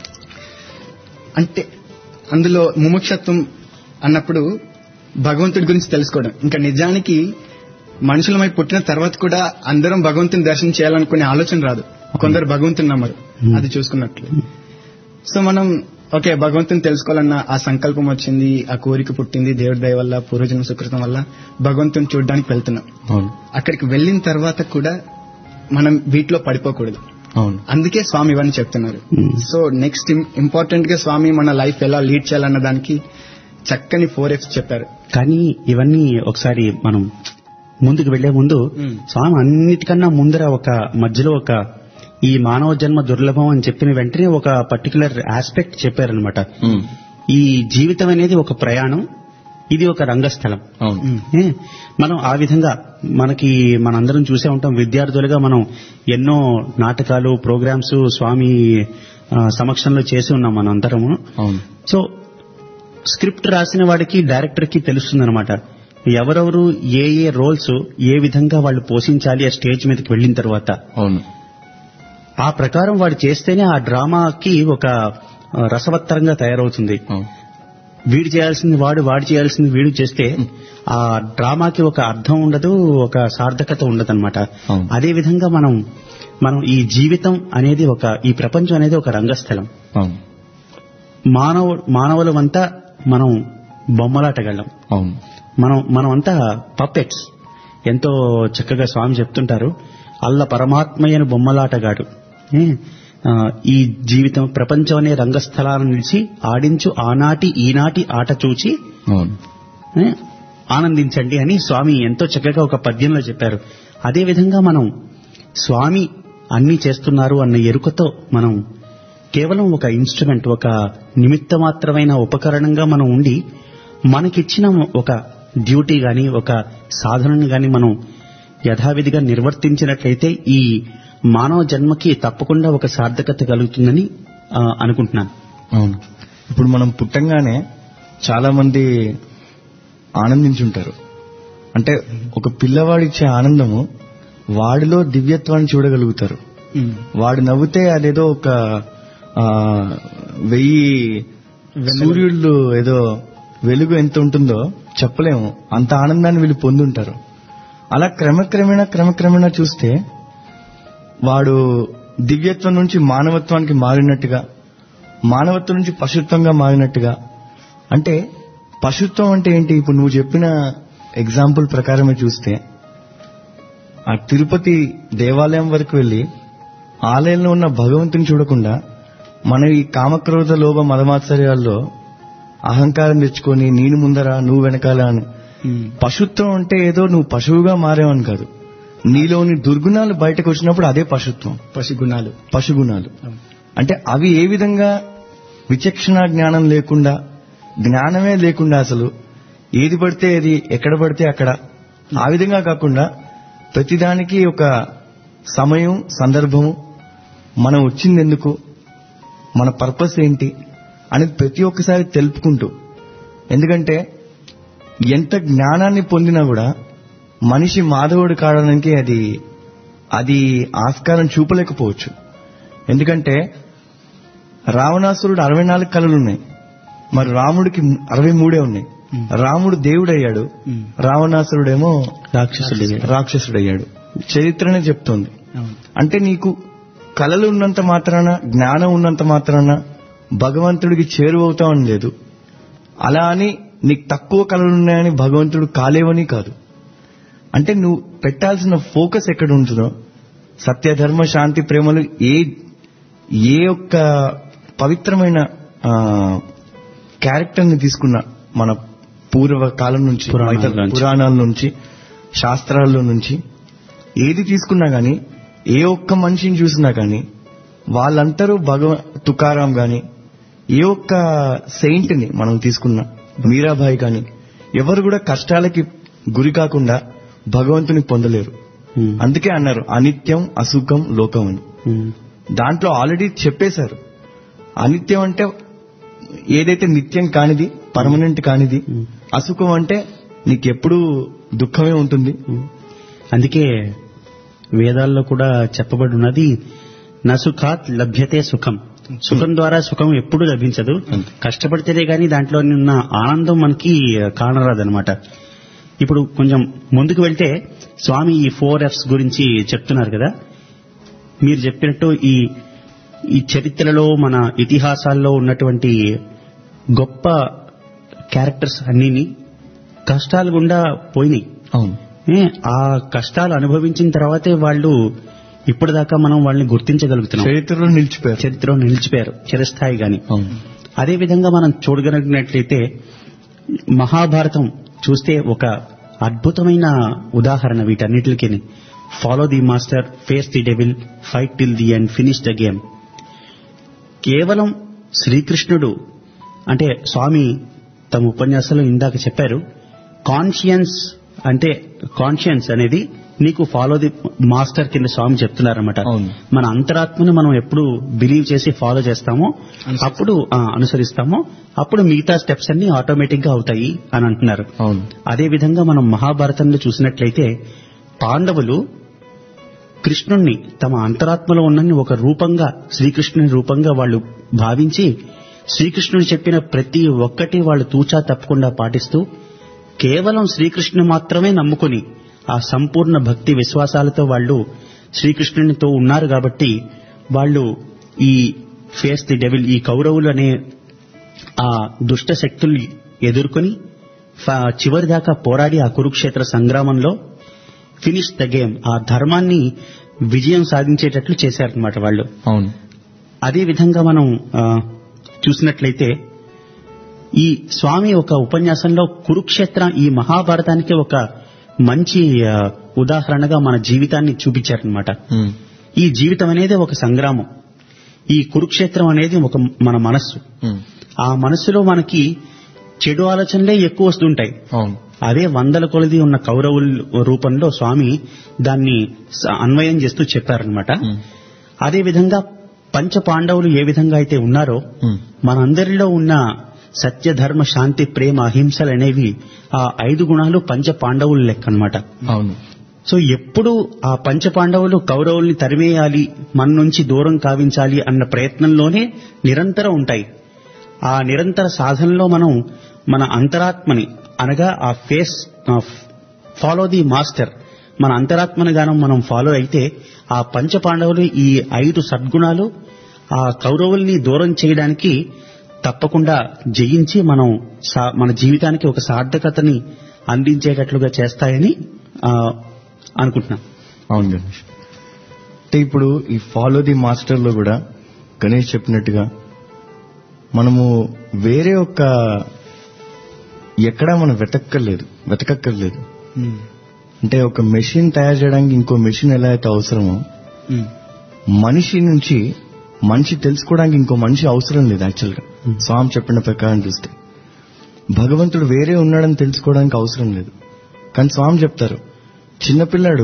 అంటే అందులో ముముక్షత్వం అన్నప్పుడు భగవంతుడి గురించి తెలుసుకోవడం ఇంకా నిజానికి మనుషులమై పుట్టిన తర్వాత కూడా అందరం భగవంతుని దర్శనం చేయాలనుకునే ఆలోచన రాదు కొందరు భగవంతుని నమ్మరు అది చూసుకున్నట్లు సో మనం ఓకే భగవంతుని తెలుసుకోవాలన్న ఆ సంకల్పం వచ్చింది ఆ కోరిక పుట్టింది దేవుడి దయ వల్ల పూర్వజన్మ సుకృతం వల్ల భగవంతుని చూడడానికి వెళ్తున్నాం అవును అక్కడికి వెళ్ళిన తర్వాత కూడా మనం వీటిలో పడిపోకూడదు అవును అందుకే స్వామి ఇవన్నీ చెప్తున్నారు Hmm. సో నెక్స్ట్ ఇంపార్టెంట్ గా స్వామి మన లైఫ్ ఎలా లీడ్ చేయాలన్న దానికి చక్కని ఫోర్ ఎఫ్స్ చెప్పారు కానీ ఇవన్నీ ఒకసారి మనం ముందుకు వెళ్లే ముందు ఉమ్. స్వామి అన్నిటికన్నా ముందర ఒక మధ్యలో ఒక ఈ మానవ జన్మ దుర్లభం అని చెప్పిన వెంటనే ఒక పర్టికులర్ ఆస్పెక్ట్ చెప్పారనమాట ఉమ్. ఈ జీవితం అనేది ఒక ప్రయాణం ఇది ఒక రంగస్థలం అవును ఏ, మనం ఆ విధంగా మనకి మనందరం చూసే ఉంటాం విద్యార్థులుగా మనం ఎన్నో నాటకాలు ప్రోగ్రామ్స్ స్వామి ఆ, సమక్షంలో చేసి ఉన్నాం మనం అందరము అవును సో స్క్రిప్ట్ రాసిన వాడికి డైరెక్టర్ కి తెలుస్తుందన్నమాట ఎవరెవరు ఏ ఏ రోల్స్ ఏ విధంగా వాళ్ళు పోషించాలి ఆ స్టేజ్ మీదకి వెళ్ళిన తర్వాత అవును ఆ ప్రకారం వాడు చేస్తేనే ఆ డ్రామాకి ఒక ఆ, రసవత్తరంగా తయారవుతుంది అవును వీడు చేయాల్సింది వాడు వాడు చేయాల్సింది వీడు చేస్తే ఆ డ్రామాకి ఒక అర్థం ఉండదు ఒక సార్థకత ఉండదు అనమాట అవును. అదే విధంగా మనం మనం ఈ జీవితం అనేది ఒక ఈ ప్రపంచం అనేది ఒక రంగస్థలం అవును మానవ మానవులమంతా మనం బొమ్మలాటగళ్ళం అవును మనం మనమంతా పప్పెట్స్ ఎంతో చక్కగా స్వామి చెప్తుంటారు అల్ల పరమాత్మయ్యను బొమ్మలాటగాడు ఏ? ఆ, ఈ జీవితం ప్రపంచం అనే రంగస్థలాన్ని నిలిచి ఆడించు ఆనాటి ఈనాటి ఆట చూచి అవును ఏ? ఆనందించండి అని స్వామి ఎంతో చక్కగా ఒక పద్యంలో చెప్పారు అదే విధంగా మనం స్వామి అన్ని చేస్తున్నారు అన్న ఎరుకతో మనం కేవలం ఒక ఇన్స్ట్రుమెంట్ ఒక నిమిత్త మాత్రమైన ఉపకరణంగా మనం ఉండి మనకిచ్చిన ఒక డ్యూటీ గాని ఒక సాధనను గాని మనం యథావిధిగా నిర్వర్తించినట్లయితే ఈ మానవ జన్మకి తప్పకుండా ఒక సార్థకత కలుగుతుందని ఆ, అనుకుంటున్నాను అవును ఇప్పుడు మనం పుట్టంగానే చాలా మంది ఆనందించుంటారు అంటే ఒక పిల్లవాడిచ్చే ఆనందము వాడిలో దివ్యత్వాన్ని చూడగలుగుతారు వాడు నవ్వుతే అదేదో ఒక ఆ, వెయ్యి సూర్యుళ్ళు ఏదో వెలుగు ఎంత ఉంటుందో చెప్పలేము అంత ఆనందాన్ని వీళ్ళు పొందుంటారు అలా క్రమక్రమేణా క్రమక్రమేణా చూస్తే వాడు దివ్యత్వం నుంచి మానవత్వానికి మారినట్టుగా మానవత్వం నుంచి పశుత్వంగా మారినట్టుగా అంటే పశుత్వం అంటే ఏంటి ఇప్పుడు నువ్వు చెప్పిన ఎగ్జాంపుల్ ప్రకారమే చూస్తే ఆ తిరుపతి దేవాలయం వరకు వెళ్ళి ఆలయంలో ఉన్న భగవంతుని చూడకుండా మన ఈ కామక్రోధ లోభ మదమాత్సర్యాల్లో అహంకారం తెచ్చుకొని నేను ముందర నువ్వు వెనకాల అని పశుత్వం అంటే ఏదో నువ్వు పశువుగా మారేవని కాదు నీలోని దుర్గుణాలు బయటకు వచ్చినప్పుడు అదే పశుత్వం పశు గుణాలు పశుగుణాలు అంటే అవి ఏ విధంగా విచక్షణ జ్ఞానం లేకుండా జ్ఞానమే లేకుండా అసలు ఏది పడితే ఏది ఎక్కడ పడితే అక్కడ ఆ విధంగా కాకుండా ప్రతిదానికి ఒక సమయం సందర్భము మనం వచ్చింది ఎందుకు మన పర్పస్ ఏంటి అనేది ప్రతి ఒక్కసారి తెలుపుకుంటూ ఎందుకంటే ఎంత జ్ఞానాన్ని పొందినా కూడా మనిషి మాధవుడు కావడానికి అది అది ఆస్కారం చూపలేకపోవచ్చు ఎందుకంటే రావణాసురుడు అరవై నాలుగు కళలు ఉన్నాయి మరి రాముడికి అరవై మూడే ఉన్నాయి రాముడు దేవుడయ్యాడు ఉమ్. రావణాసురుడేమో రాక్షసుడు రాక్షసుడయ్యాడు చరిత్రనే చెప్తోంది అవును అంటే నీకు కళలు ఉన్నంత మాత్రాన జ్ఞానం ఉన్నంత మాత్రాన భగవంతుడికి చేరువవుతామని లేదు అలా అని నీకు తక్కువ కళలు ఉన్నాయని భగవంతుడు కాలేవని కాదు అంటే నువ్వు పెట్టాల్సిన ఫోకస్ ఎక్కడ ఉంటుందో సత్యధర్మ శాంతి ప్రేమలు ఏ ఏ ఒక్క పవిత్రమైన క్యారెక్టర్ ని తీసుకున్నా మన పూర్వ కాలం నుంచి పురాణాల మైథ- నుంచి. పురాణాల నుంచి శాస్త్రాల్లో నుంచి ఏది తీసుకున్నా గానీ ఏ ఒక్క మనిషిని చూసినా గానీ వాళ్ళందరూ భగవ తుకారాం గాని ఏ ఒక్క సెయింట్ ని మనం తీసుకున్నా మీరాబాయి గాని ఎవరు కూడా కష్టాలకి గురి కాకుండా భగవంతుని పొందలేరు ఉమ్. అందుకే అన్నారు అనిత్యం అసుఖం లోకం అని ఉమ్. దాంట్లో ఆల్రెడీ చెప్పేశారు అనిత్యం అంటే ఏదైతే నిత్యం కానిది పర్మనెంట్ కానిది ఉమ్. అసుఖం అంటే నీకెప్పుడు దుఃఖమే ఉంటుంది అందుకే వేదాల్లో కూడా చెప్పబడి ఉన్నది నసుఖాత్ లభ్యతే సుఖం సుఖం ద్వారా సుఖం ఎప్పుడు లభించదు కష్టపడితేనే గాని దాంట్లో ఉన్న ఆనందం మనకి కానరాదనమాట ఇప్పుడు కొంచెం ముందుకు వెళ్తే స్వామి ఈ ఫోర్ ఎఫ్స్ గురించి చెప్తున్నారు కదా మీరు చెప్పినట్టు ఈ ఈ చరిత్రలో మన ఇతిహాసాల్లో ఉన్నటువంటి గొప్ప క్యారెక్టర్స్ అన్నిని కష్టాల గుండా పోయినాయి అవును ఏ, ఆ కష్టాలు అనుభవించిన తర్వాతే వాళ్ళు ఇప్పటిదాకా మనం వాళ్ళని గుర్తించగలుగుతున్నాం చరిత్రలో నిలిచిపోయారు చరిత్రలో నిలిచిపోయారు చిరస్థాయి గాని అవును అదే విధంగా మనం చూడగలిగినట్లయితే మహాభారతం చూస్తే ఒక అద్భుతమైన ఉదాహరణ వీటన్నిటికి follow the master face the devil fight till the end finish the game కేవలం శ్రీకృష్ణుడు అంటే స్వామి తమ ఉపన్యాసంలో ఇందాక చెప్పారు కాన్షియన్స్ అంటే కాన్షియన్స్ అనేది నీకు ఫాలో ది మాస్టర్ కింద స్వామి చెప్తున్నారన్నమాట అవును. మన అంతరాత్మను మనం ఎప్పుడు బిలీవ్ చేసి ఫాలో చేస్తామో అప్పుడు ఆ, అనుసరిస్తామో అప్పుడు మిగతా స్టెప్స్ అన్ని ఆటోమేటిక్ గా అవుతాయి అని అంటున్నారు అవును అదే విధంగా మనం మహాభారతంలో చూసినట్లయితే పాండవులు కృష్ణుణ్ణి తమ అంతరాత్మలో ఉన్నన్ని ఒక రూపంగా శ్రీకృష్ణుని రూపంగా వాళ్ళు భావించి శ్రీకృష్ణుడు చెప్పిన ప్రతి ఒక్కటి వాళ్ళు తూచా తప్పకుండా పాటిస్తూ కేవలం శ్రీకృష్ణుని మాత్రమే నమ్ముకుని ఆ సంపూర్ణ భక్తి విశ్వాసాలతో వాళ్ళు శ్రీకృష్ణునితో ఉన్నారు కాబట్టి వాళ్ళు ఈ ఫేస్ ది డెవిల్ ఈ కౌరవులు అనే ఆ దుష్ట శక్తుల్ని ఎదుర్కొని ఫ- చివరి దాకా పోరాడి ఆ కురుక్షేత్ర సంగ్రామంలో ఫినిష్ ద గేమ్ ఆ ధర్మాన్ని విజయం సాధించేటట్లు చేశారనమాట వాళ్ళు అవును అదే విధంగా మనం ఆ, చూసినట్లయితే ఈ స్వామి ఒక ఉపన్యాసంలో కురుక్షేత్ర ఈ మహాభారతానికి ఒక మంచి ఆ, ఉదాహరణగా మన జీవితాన్ని చూపించారనమాట ఉమ్. ఈ జీవితం అనేది ఒక సంగ్రామం ఈ కురుక్షేత్రం అనేది ఒక మన మనస్సు ఉమ్. ఆ మనస్సులో మనకి చెడు ఆలోచనలే ఎక్కువ వస్తుంటాయి అవును అదే వందల కొలది ఉన్న కౌరవుల రూపంలో స్వామి దాన్ని స- అన్వయం చేస్తూ చెప్పారనమాట ఉమ్. అదే విధంగా పంచ పాండవులు ఏ విధంగా అయితే ఉన్నారో ఉమ్. మనందరిలో ఉన్న సత్య ధర్మ శాంతి ప్రేమ అహింసలు అనేవి ఆ ఐదు గుణాలు పంచ పాండవులు లెక్క అన్నమాట అవును సో ఎప్పుడు ఆ పంచ పాండవులు కౌరవుల్ని తరిమేయాలి మన నుంచి దూరం కావించాలి అన్న ప్రయత్నంలోనే నిరంతరం ఉంటాయి ఆ నిరంతర సాధనలో మనం మన అంతరాత్మని అనగా ఆ ఫేస్ ఫాలో ది మాస్టర్ మన అంతరాత్మని గానం మనం ఫాలో అయితే ఆ పంచ పాండవులు ఈ ఐదు సద్గుణాలు ఆ కౌరవుల్ని దూరం చేయడానికి తప్పకుండా జయించి మనం సా- మన జీవితానికి ఒక సార్థకతని అందించేటట్లుగా చేస్తాయని ఆ, అనుకుంటున్నాం అవును గణేష్ అంటే ఇప్పుడు ఈ ఫాలో ది మాస్టర్ లో కూడా గణేష్ చెప్పినట్టుగా మనము వేరే ఒక ఎక్కడా మనం వెతక్కర్లేదు వెతకక్కర్లేదు ఉమ్. అంటే ఒక మెషిన్ తయారు చేయడానికి ఇంకో మెషిన్ ఎలా అయితే అవసరమో ఉమ్. మనిషి నుంచి మనిషి తెలుసుకోవడానికి ఇంకో మనిషి అవసరం లేదు యాక్చువల్ గా స్వామి చెప్పిన ప్రకారం చూస్తే భగవంతుడు వేరే ఉన్నాడని తెలుసుకోవడానికి అవసరం లేదు కానీ స్వామి చెప్తారు చిన్నపిల్లాడు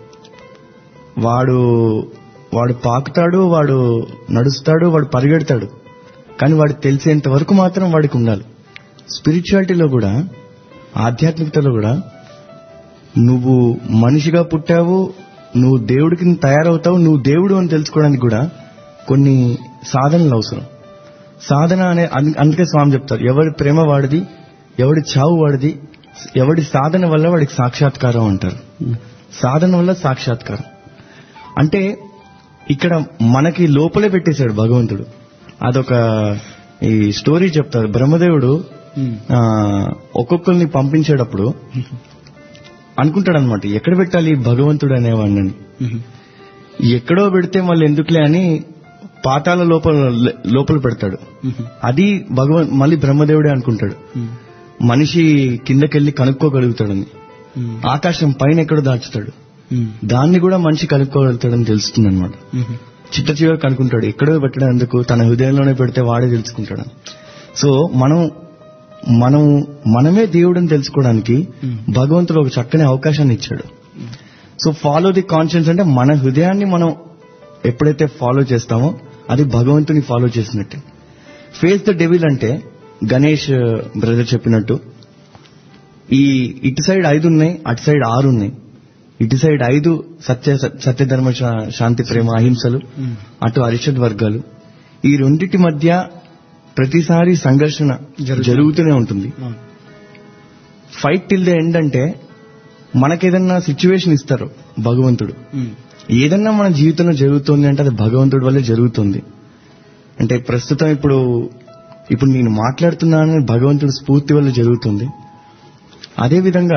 వాడు వాడు పాకుతాడు వాడు నడుస్తాడు వాడు పరిగెడతాడు కానీ వాడికి తెలిసేంత వరకు మాత్రం వాడికి ఉండాలి స్పిరిచువాలిటీలో కూడా ఆధ్యాత్మికతలో కూడా నువ్వు మనిషిగా పుట్టావు నువ్వు దేవుడికి తయారవుతావు నువ్వు దేవుడు అని తెలుసుకోవడానికి కూడా కొన్ని సాధనలు అవసరం సాధన అనే అంద- అందుకే స్వామి చెప్తారు ఎవరి ప్రేమ వాడిది ఎవడి చావు వాడిది ఎవడి సాధన వల్ల వాడికి సాక్షాత్కారం అంటారు సాధన వల్ల సాక్షాత్కారం అంటే ఇక్కడ మనకి లోపలే పెట్టేశాడు భగవంతుడు అదొక ఈ స్టోరీ చెప్తారు బ్రహ్మదేవుడు ఆ, ఒక్కొక్కరిని పంపించేటప్పుడు అనుకుంటాడు అనమాట ఎక్కడ పెట్టాలి భగవంతుడు అనేవాడిని ఎక్కడో పెడితే మళ్ళీ ఎందుకులే అని పాతాల లోపల లోపల పెడతాడు అది భగవన్ మళ్ళీ బ్రహ్మదేవుడే అనుకుంటాడు మనిషి కిందకెళ్లి కనుక్కోగలుగుతాడని ఆకాశం పైన ఎక్కడో దాచుతాడు దాన్ని కూడా మనిషి కనుక్కోగలుగుతాడని తెలుస్తుంది అనమాట చిట్ట చివరికి అనుకుంటాడు ఎక్కడో పెట్టడం ఎందుకు తన హృదయంలోనే పెడితే వాడే తెలుసుకుంటాడు సో మనం మనం మనమే దేవుడని తెలుసుకోవడానికి భగవంతుడు ఒక చక్కని అవకాశాన్ని ఇచ్చాడు సో ఫాలో ది కాన్షియన్స్ అంటే మన హృదయాన్ని మనం ఎప్పుడైతే ఫాలో చేస్తామో అది భగవంతుని ఫాలో చేసినట్టే ఫేస్ ద డెవిల్ అంటే గణేష్ బ్రదర్ చెప్పినట్టు ఈ ఇటు సైడ్ ఐదు ఉన్నాయి అటు సైడ్ ఆరు ఉన్నాయి ఇటు సైడ్ ఐదు సత్య సత్యధర్మ శా- శాంతి ప్రేమ అహింసలు అటు అరిషద్ వర్గాలు ఈ రెండిటి మధ్య ప్రతిసారి సంఘర్షణ జరుగుతూనే ఉంటుంది ఫైట్ టిల్ ద ఎండ్ అంటే మనకేదన్నా సిచ్యువేషన్ ఇస్తారు భగవంతుడు ఏదన్నా మన జీవితంలో జరుగుతుంది అంటే అది భగవంతుడి వల్లే జరుగుతుంది అంటే ప్రస్తుతం ఇప్పుడు ఇప్పుడు నేను మాట్లాడుతున్నానని భగవంతుడి స్ఫూర్తి వల్ల జరుగుతుంది అదేవిధంగా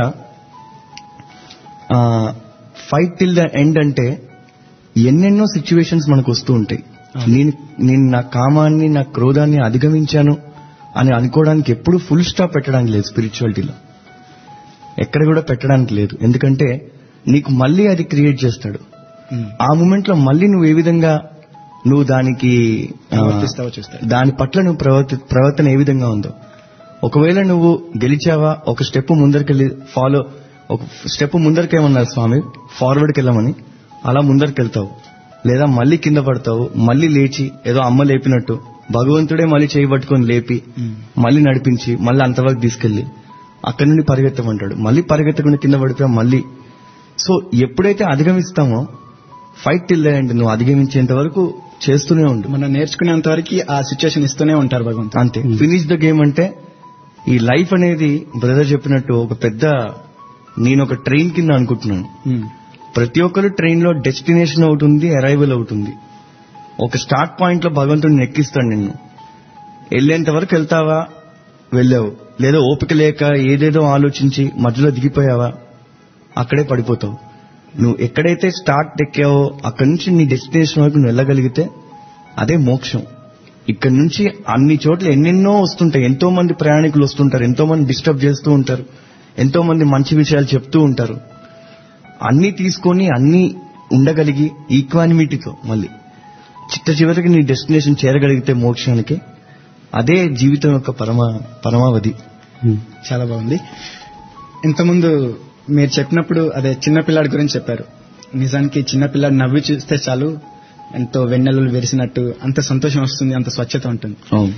ఫైట్ టిల్ ద ఎండ్ అంటే ఎన్నెన్నో సిచ్యువేషన్స్ మనకు వస్తూ ఉంటాయి నేను నేను నా కామాన్ని నా క్రోధాన్ని అధిగమించాను అని అనుకోవడానికి ఎప్పుడు ఫుల్ స్టాప్ పెట్టడానికి లేదు స్పిరిచువాలిటీలో ఎక్కడ కూడా పెట్టడానికి లేదు ఎందుకంటే నీకు మళ్ళీ అది క్రియేట్ చేస్తాడు ఆ మూమెంట్ లో మళ్ళీ నువ్వు ఏ విధంగా నువ్వు దానికి ఆ, ప్రవర్తిస్తావో చూస్తాడు. దాని పట్ల నువ్వు ప్రవర్తి ప్రవర్తన ఏ విధంగా ఉందో ఒకవేళ నువ్వు గెలిచావా ఒక స్టెప్ ముందరికెళ్ళి ఫాలో ఒక స్టెప్ ముందరికేమన్నారు స్వామి ఫార్వర్డ్కి వెళ్ళమని అలా ముందరికెళ్తావు లేదా మళ్ళీ కింద పడతావు మళ్ళీ లేచి ఏదో అమ్మ లేపినట్టు భగవంతుడే మళ్ళీ చేయి పట్టుకొని లేపి మళ్ళీ నడిపించి మళ్ళీ అంతవరకు తీసుకెళ్లి అక్కడి నుండి పరిగెత్తమంటాడు మళ్ళీ పరిగెత్తకుండా కింద పడిపోయా మళ్ళీ సో ఎప్పుడైతే అధిగమిస్తామో ఫైట్ టిల్ అండ్ నువ్వు అధిగమించేంత వరకు చేస్తూనే ఉండు మనం నేర్చుకునేంత వరకు ఆ సిచ్యువేషన్ ఇస్తూనే ఉంటారు భగవంతుడు అంతే ఫినిష్ ద గేమ్ అంటే ఈ లైఫ్ అనేది బ్రదర్ చెప్పినట్టు ఒక పెద్ద నేను ఒక ట్రైన్ కింద అనుకుంటున్నాను ప్రతి ఒక్కరు ట్రైన్ లో డెస్టినేషన్ ఒకటి ఉంది అరైవల్ ఒకటి ఉంది ఒక స్టార్ట్ పాయింట్ లో భగవంతుడిని ఎక్కిస్తాడు నిన్ను వెళ్ళేంత వరకు వెళ్తావా వెళ్ళావు లేదా ఓపిక లేక ఏదేదో ఆలోచించి మధ్యలో దిగిపోయావా అక్కడే పడిపోతావు నువ్వు ఎక్కడైతే స్టార్ట్ ఎక్కావో అక్కడి నుంచి నీ డెస్టినేషన్ వరకు నువ్వు వెళ్ళగలిగితే అదే మోక్షం ఇక్కడ నుంచి అన్ని చోట్ల ఎన్నెన్నో వస్తుంటాయి ఎంతో మంది ప్రయాణికులు వస్తుంటారు ఎంతో మంది డిస్టర్బ్ చేస్తూ ఉంటారు ఎంతో మంది మంచి విషయాలు చెప్తూ ఉంటారు అన్ని తీసుకొని అన్ని ఉండగలిగి ఈక్వానిమిటీతో మళ్ళీ చిట్ట చివరికి నీ డెస్టినేషన్ చేరగలిగితే మోక్షానికి అదే జీవితం యొక్క పరమ పరమావధి చాలా బాగుంది ఇంతకుముందు మీరు చెప్పినప్పుడు అదే చిన్నపిల్లాడి గురించి చెప్పారు నిజానికి చిన్నపిల్లాడు నవ్వి చూస్తే చాలు ఎంతో వెన్నెలలు వెరిసినట్టు అంత సంతోషం వస్తుంది అంత స్వచ్ఛత ఉంటుంది అవును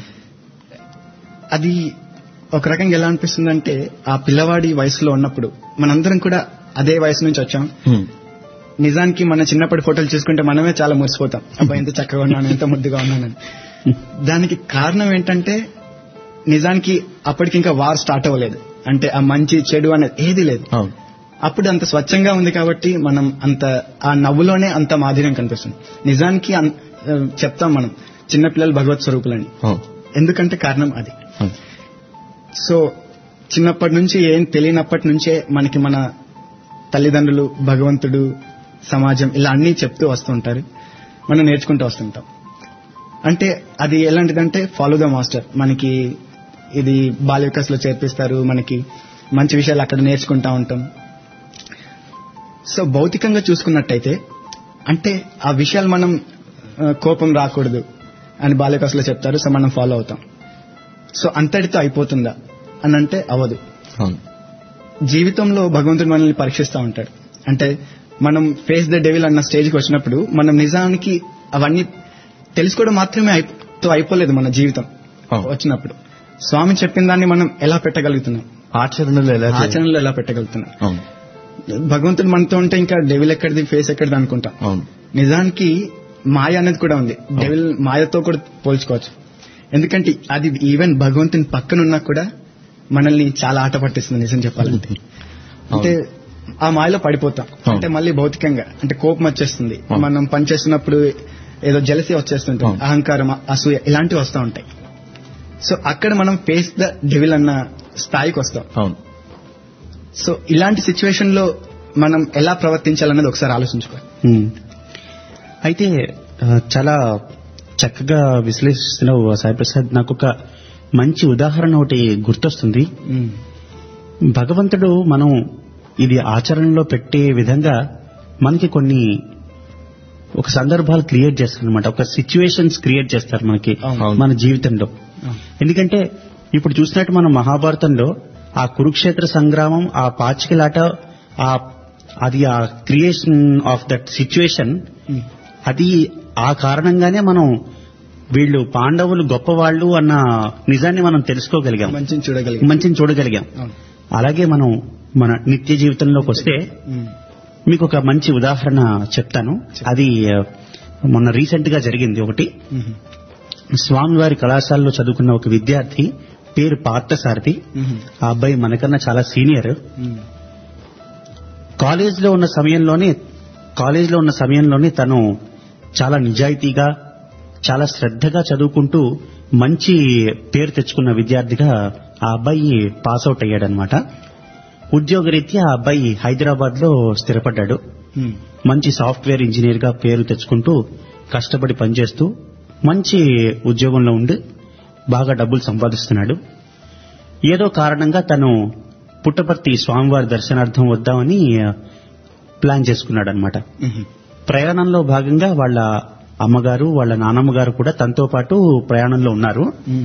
అది ఒక రకంగా ఎలా అనిపిస్తుంది అంటే ఆ పిల్లవాడి వయసులో ఉన్నప్పుడు మనందరం కూడా అదే వయసు నుంచి వచ్చాం హ్మ్. నిజానికి మన చిన్నప్పటి ఫోటోలు చూసుకుంటే మనమే చాలా మురిసిపోతాం అబ్బా ఎంత చక్కగా ఉన్నాను ఎంత ముద్దుగా ఉన్నానని దానికి కారణం ఏంటంటే నిజానికి అప్పటికి ఇంకా వార్ స్టార్ట్ అవ్వలేదు అంటే ఆ మంచి చెడు అనేది ఏది లేదు అవును అప్పుడు అంత స్వచ్ఛంగా ఉంది కాబట్టి మనం అంత ఆ నవ్వులోనే అంత మాధుర్యం కనిపిస్తుంది నిజానికి అన్- ఆ, చెప్తాం మనం చిన్నపిల్లలు భగవత్ స్వరూపులని అవును ఎందుకంటే కారణం అది అవును సో చిన్నప్పటి నుంచి ఏం తెలియనప్పటి నుంచే మనకి మన తల్లిదండ్రులు భగవంతుడు సమాజం ఇలా అన్ని చెప్తూ వస్తుంటారు మనం నేర్చుకుంటూ వస్తుంటాం అంటే అది ఎలాంటిదంటే ఫాలో ద మాస్టర్ మనకి ఇది బాల్య వికాస్లో చేర్పిస్తారు మనకి మంచి విషయాలు అక్కడ నేర్చుకుంటా ఉంటాం సో భౌతికంగా చూసుకున్నట్టయితే అంటే ఆ విషయాలు మనం ఆ, కోపం రాకూడదు అని బాల్య వికాస్లో చెప్తారు సో మనం ఫాలో అవుతాం సో అంతటితో అయిపోతుందా అని అంటే అవదు అవును జీవితంలో భగవంతుడు మనల్ని పరీక్షిస్తూ ఉంటాడు అంటే మనం ఫేస్ ద డెవిల్ అన్న స్టేజ్కి వచ్చినప్పుడు మనం నిజానికి అవన్నీ తెలుసుకోవడం మాత్రమే అయిపో- తో అయిపోలేదు మన జీవితం అవును. వచ్చినప్పుడు స్వామి చెప్పిన దాన్ని మనం ఎలా పెట్టగలుగుతున్నాం ఆచరణలో ఎలా చేయాలి? ఆచరణలో ఎలా పెట్టగలుగుతున్నాం అవును భగవంతుడు మనతో ఉంటే ఇంకా డెవిల్ ఎక్కడిది ఫేస్ ఎక్కడిది అనుకుంటాం అవును నిజానికి మాయ అనేది కూడా ఉంది డెవిల్ మాయతో కూడా పోల్చుకోవచ్చు ఎందుకంటే అది ఈవెన్ భగవంతుని పక్కనున్నా కూడా మనల్ని చాలా ఆట పట్టిస్తుంది నిజం చెప్పాలంటే అంటే ఆ మాయలో పడిపోతాం అంటే మళ్ళీ భౌతికంగా అంటే కోపం వచ్చేస్తుంది అవును. మనం పనిచేస్తున్నప్పుడు ఏదో జలసి వచ్చేస్తుంటుంది అవును. అహంకారం అసూయ ఇలాంటివి వస్తూ ఉంటాయి సో అక్కడ మనం ఫేస్ ద డెవిల్ అన్న స్థాయికి వస్తాం అవును సో ఇలాంటి సిచ్యువేషన్ లో మనం ఎలా ప్రవర్తించాలన్నది ఒకసారి ఆలోచించుకోవాలి ఉమ్. అయితే ఆ, చాలా చక్కగా విశ్లేషిస్తున్నావు సాయి ప్రసాద్ నాకు ఒక మంచి ఉదాహరణ ఒకటి గుర్తొస్తుంది భగవంతుడు మనం ఇది ఆచరణలో పెట్టే విధంగా మనకి కొన్ని ఒక సందర్భాలు క్రియేట్ చేస్తారు అనమాట ఒక సిచ్యువేషన్స్ క్రియేట్ చేస్తారు మనకి అవును. మన జీవితంలో ఎందుకంటే ఇప్పుడు చూసినట్టు మనం మహాభారతంలో ఆ కురుక్షేత్ర సంగ్రామం ఆ పాచికలాట ఆ అది ఆ క్రియేషన్ ఆఫ్ దట్ సిచ్యువేషన్ అది ఆ కారణంగానే మనం వీళ్ళు పాండవులు గొప్పవాళ్ళు అన్న నిజాన్ని మనం తెలుసుకోగలిగాం మంచిని చూడగలిగి మంచిని చూడగలిగాం అవును. అలాగే మనం మన నిత్య జీవితంలోకి వస్తే మీకు ఒక మంచి ఉదాహరణ చెప్తాను అది ఆ, మొన్న రీసెంట్ గా జరిగింది ఒకటి స్వామివారి కళాశాలలో చదువుకున్న ఒక విద్యార్థి పేరు పార్థసారథి ఆ అబ్బాయి మనకన్నా చాలా సీనియర్ కాలేజ్ లో ఉన్న సమయంలోనే కాలేజ్ లో ఉన్న సమయంలోనే తను చాలా నిజాయితీగా చాలా శ్రద్ధగా చదువుకుంటూ మంచి పేరు తెచ్చుకున్న విద్యార్థిగా ఆ అబ్బాయి పాస్ అవుట్ అయ్యాడనమాట ఉద్యోగరీత్యా ఆ అబ్బాయి హైదరాబాద్ లో స్థిరపడ్డాడు మంచి సాఫ్ట్వేర్ ఇంజనీర్ గా పేరు తెచ్చుకుంటూ కష్టపడి పనిచేస్తూ మంచి ఉద్యోగంలో ఉండి బాగా డబ్బులు సంపాదిస్తున్నాడు ఏదో కారణంగా తను పుట్టపర్తి స్వామివారి దర్శనార్థం వద్దామని ప్లాన్ చేసుకున్నాడు అనమాట ప్రయాణంలో భాగంగా వాళ్ళ అమ్మగారు వాళ్ళ నానమ్మ గారు కూడా తనతో పాటు ప్రయాణంలో ఉన్నారు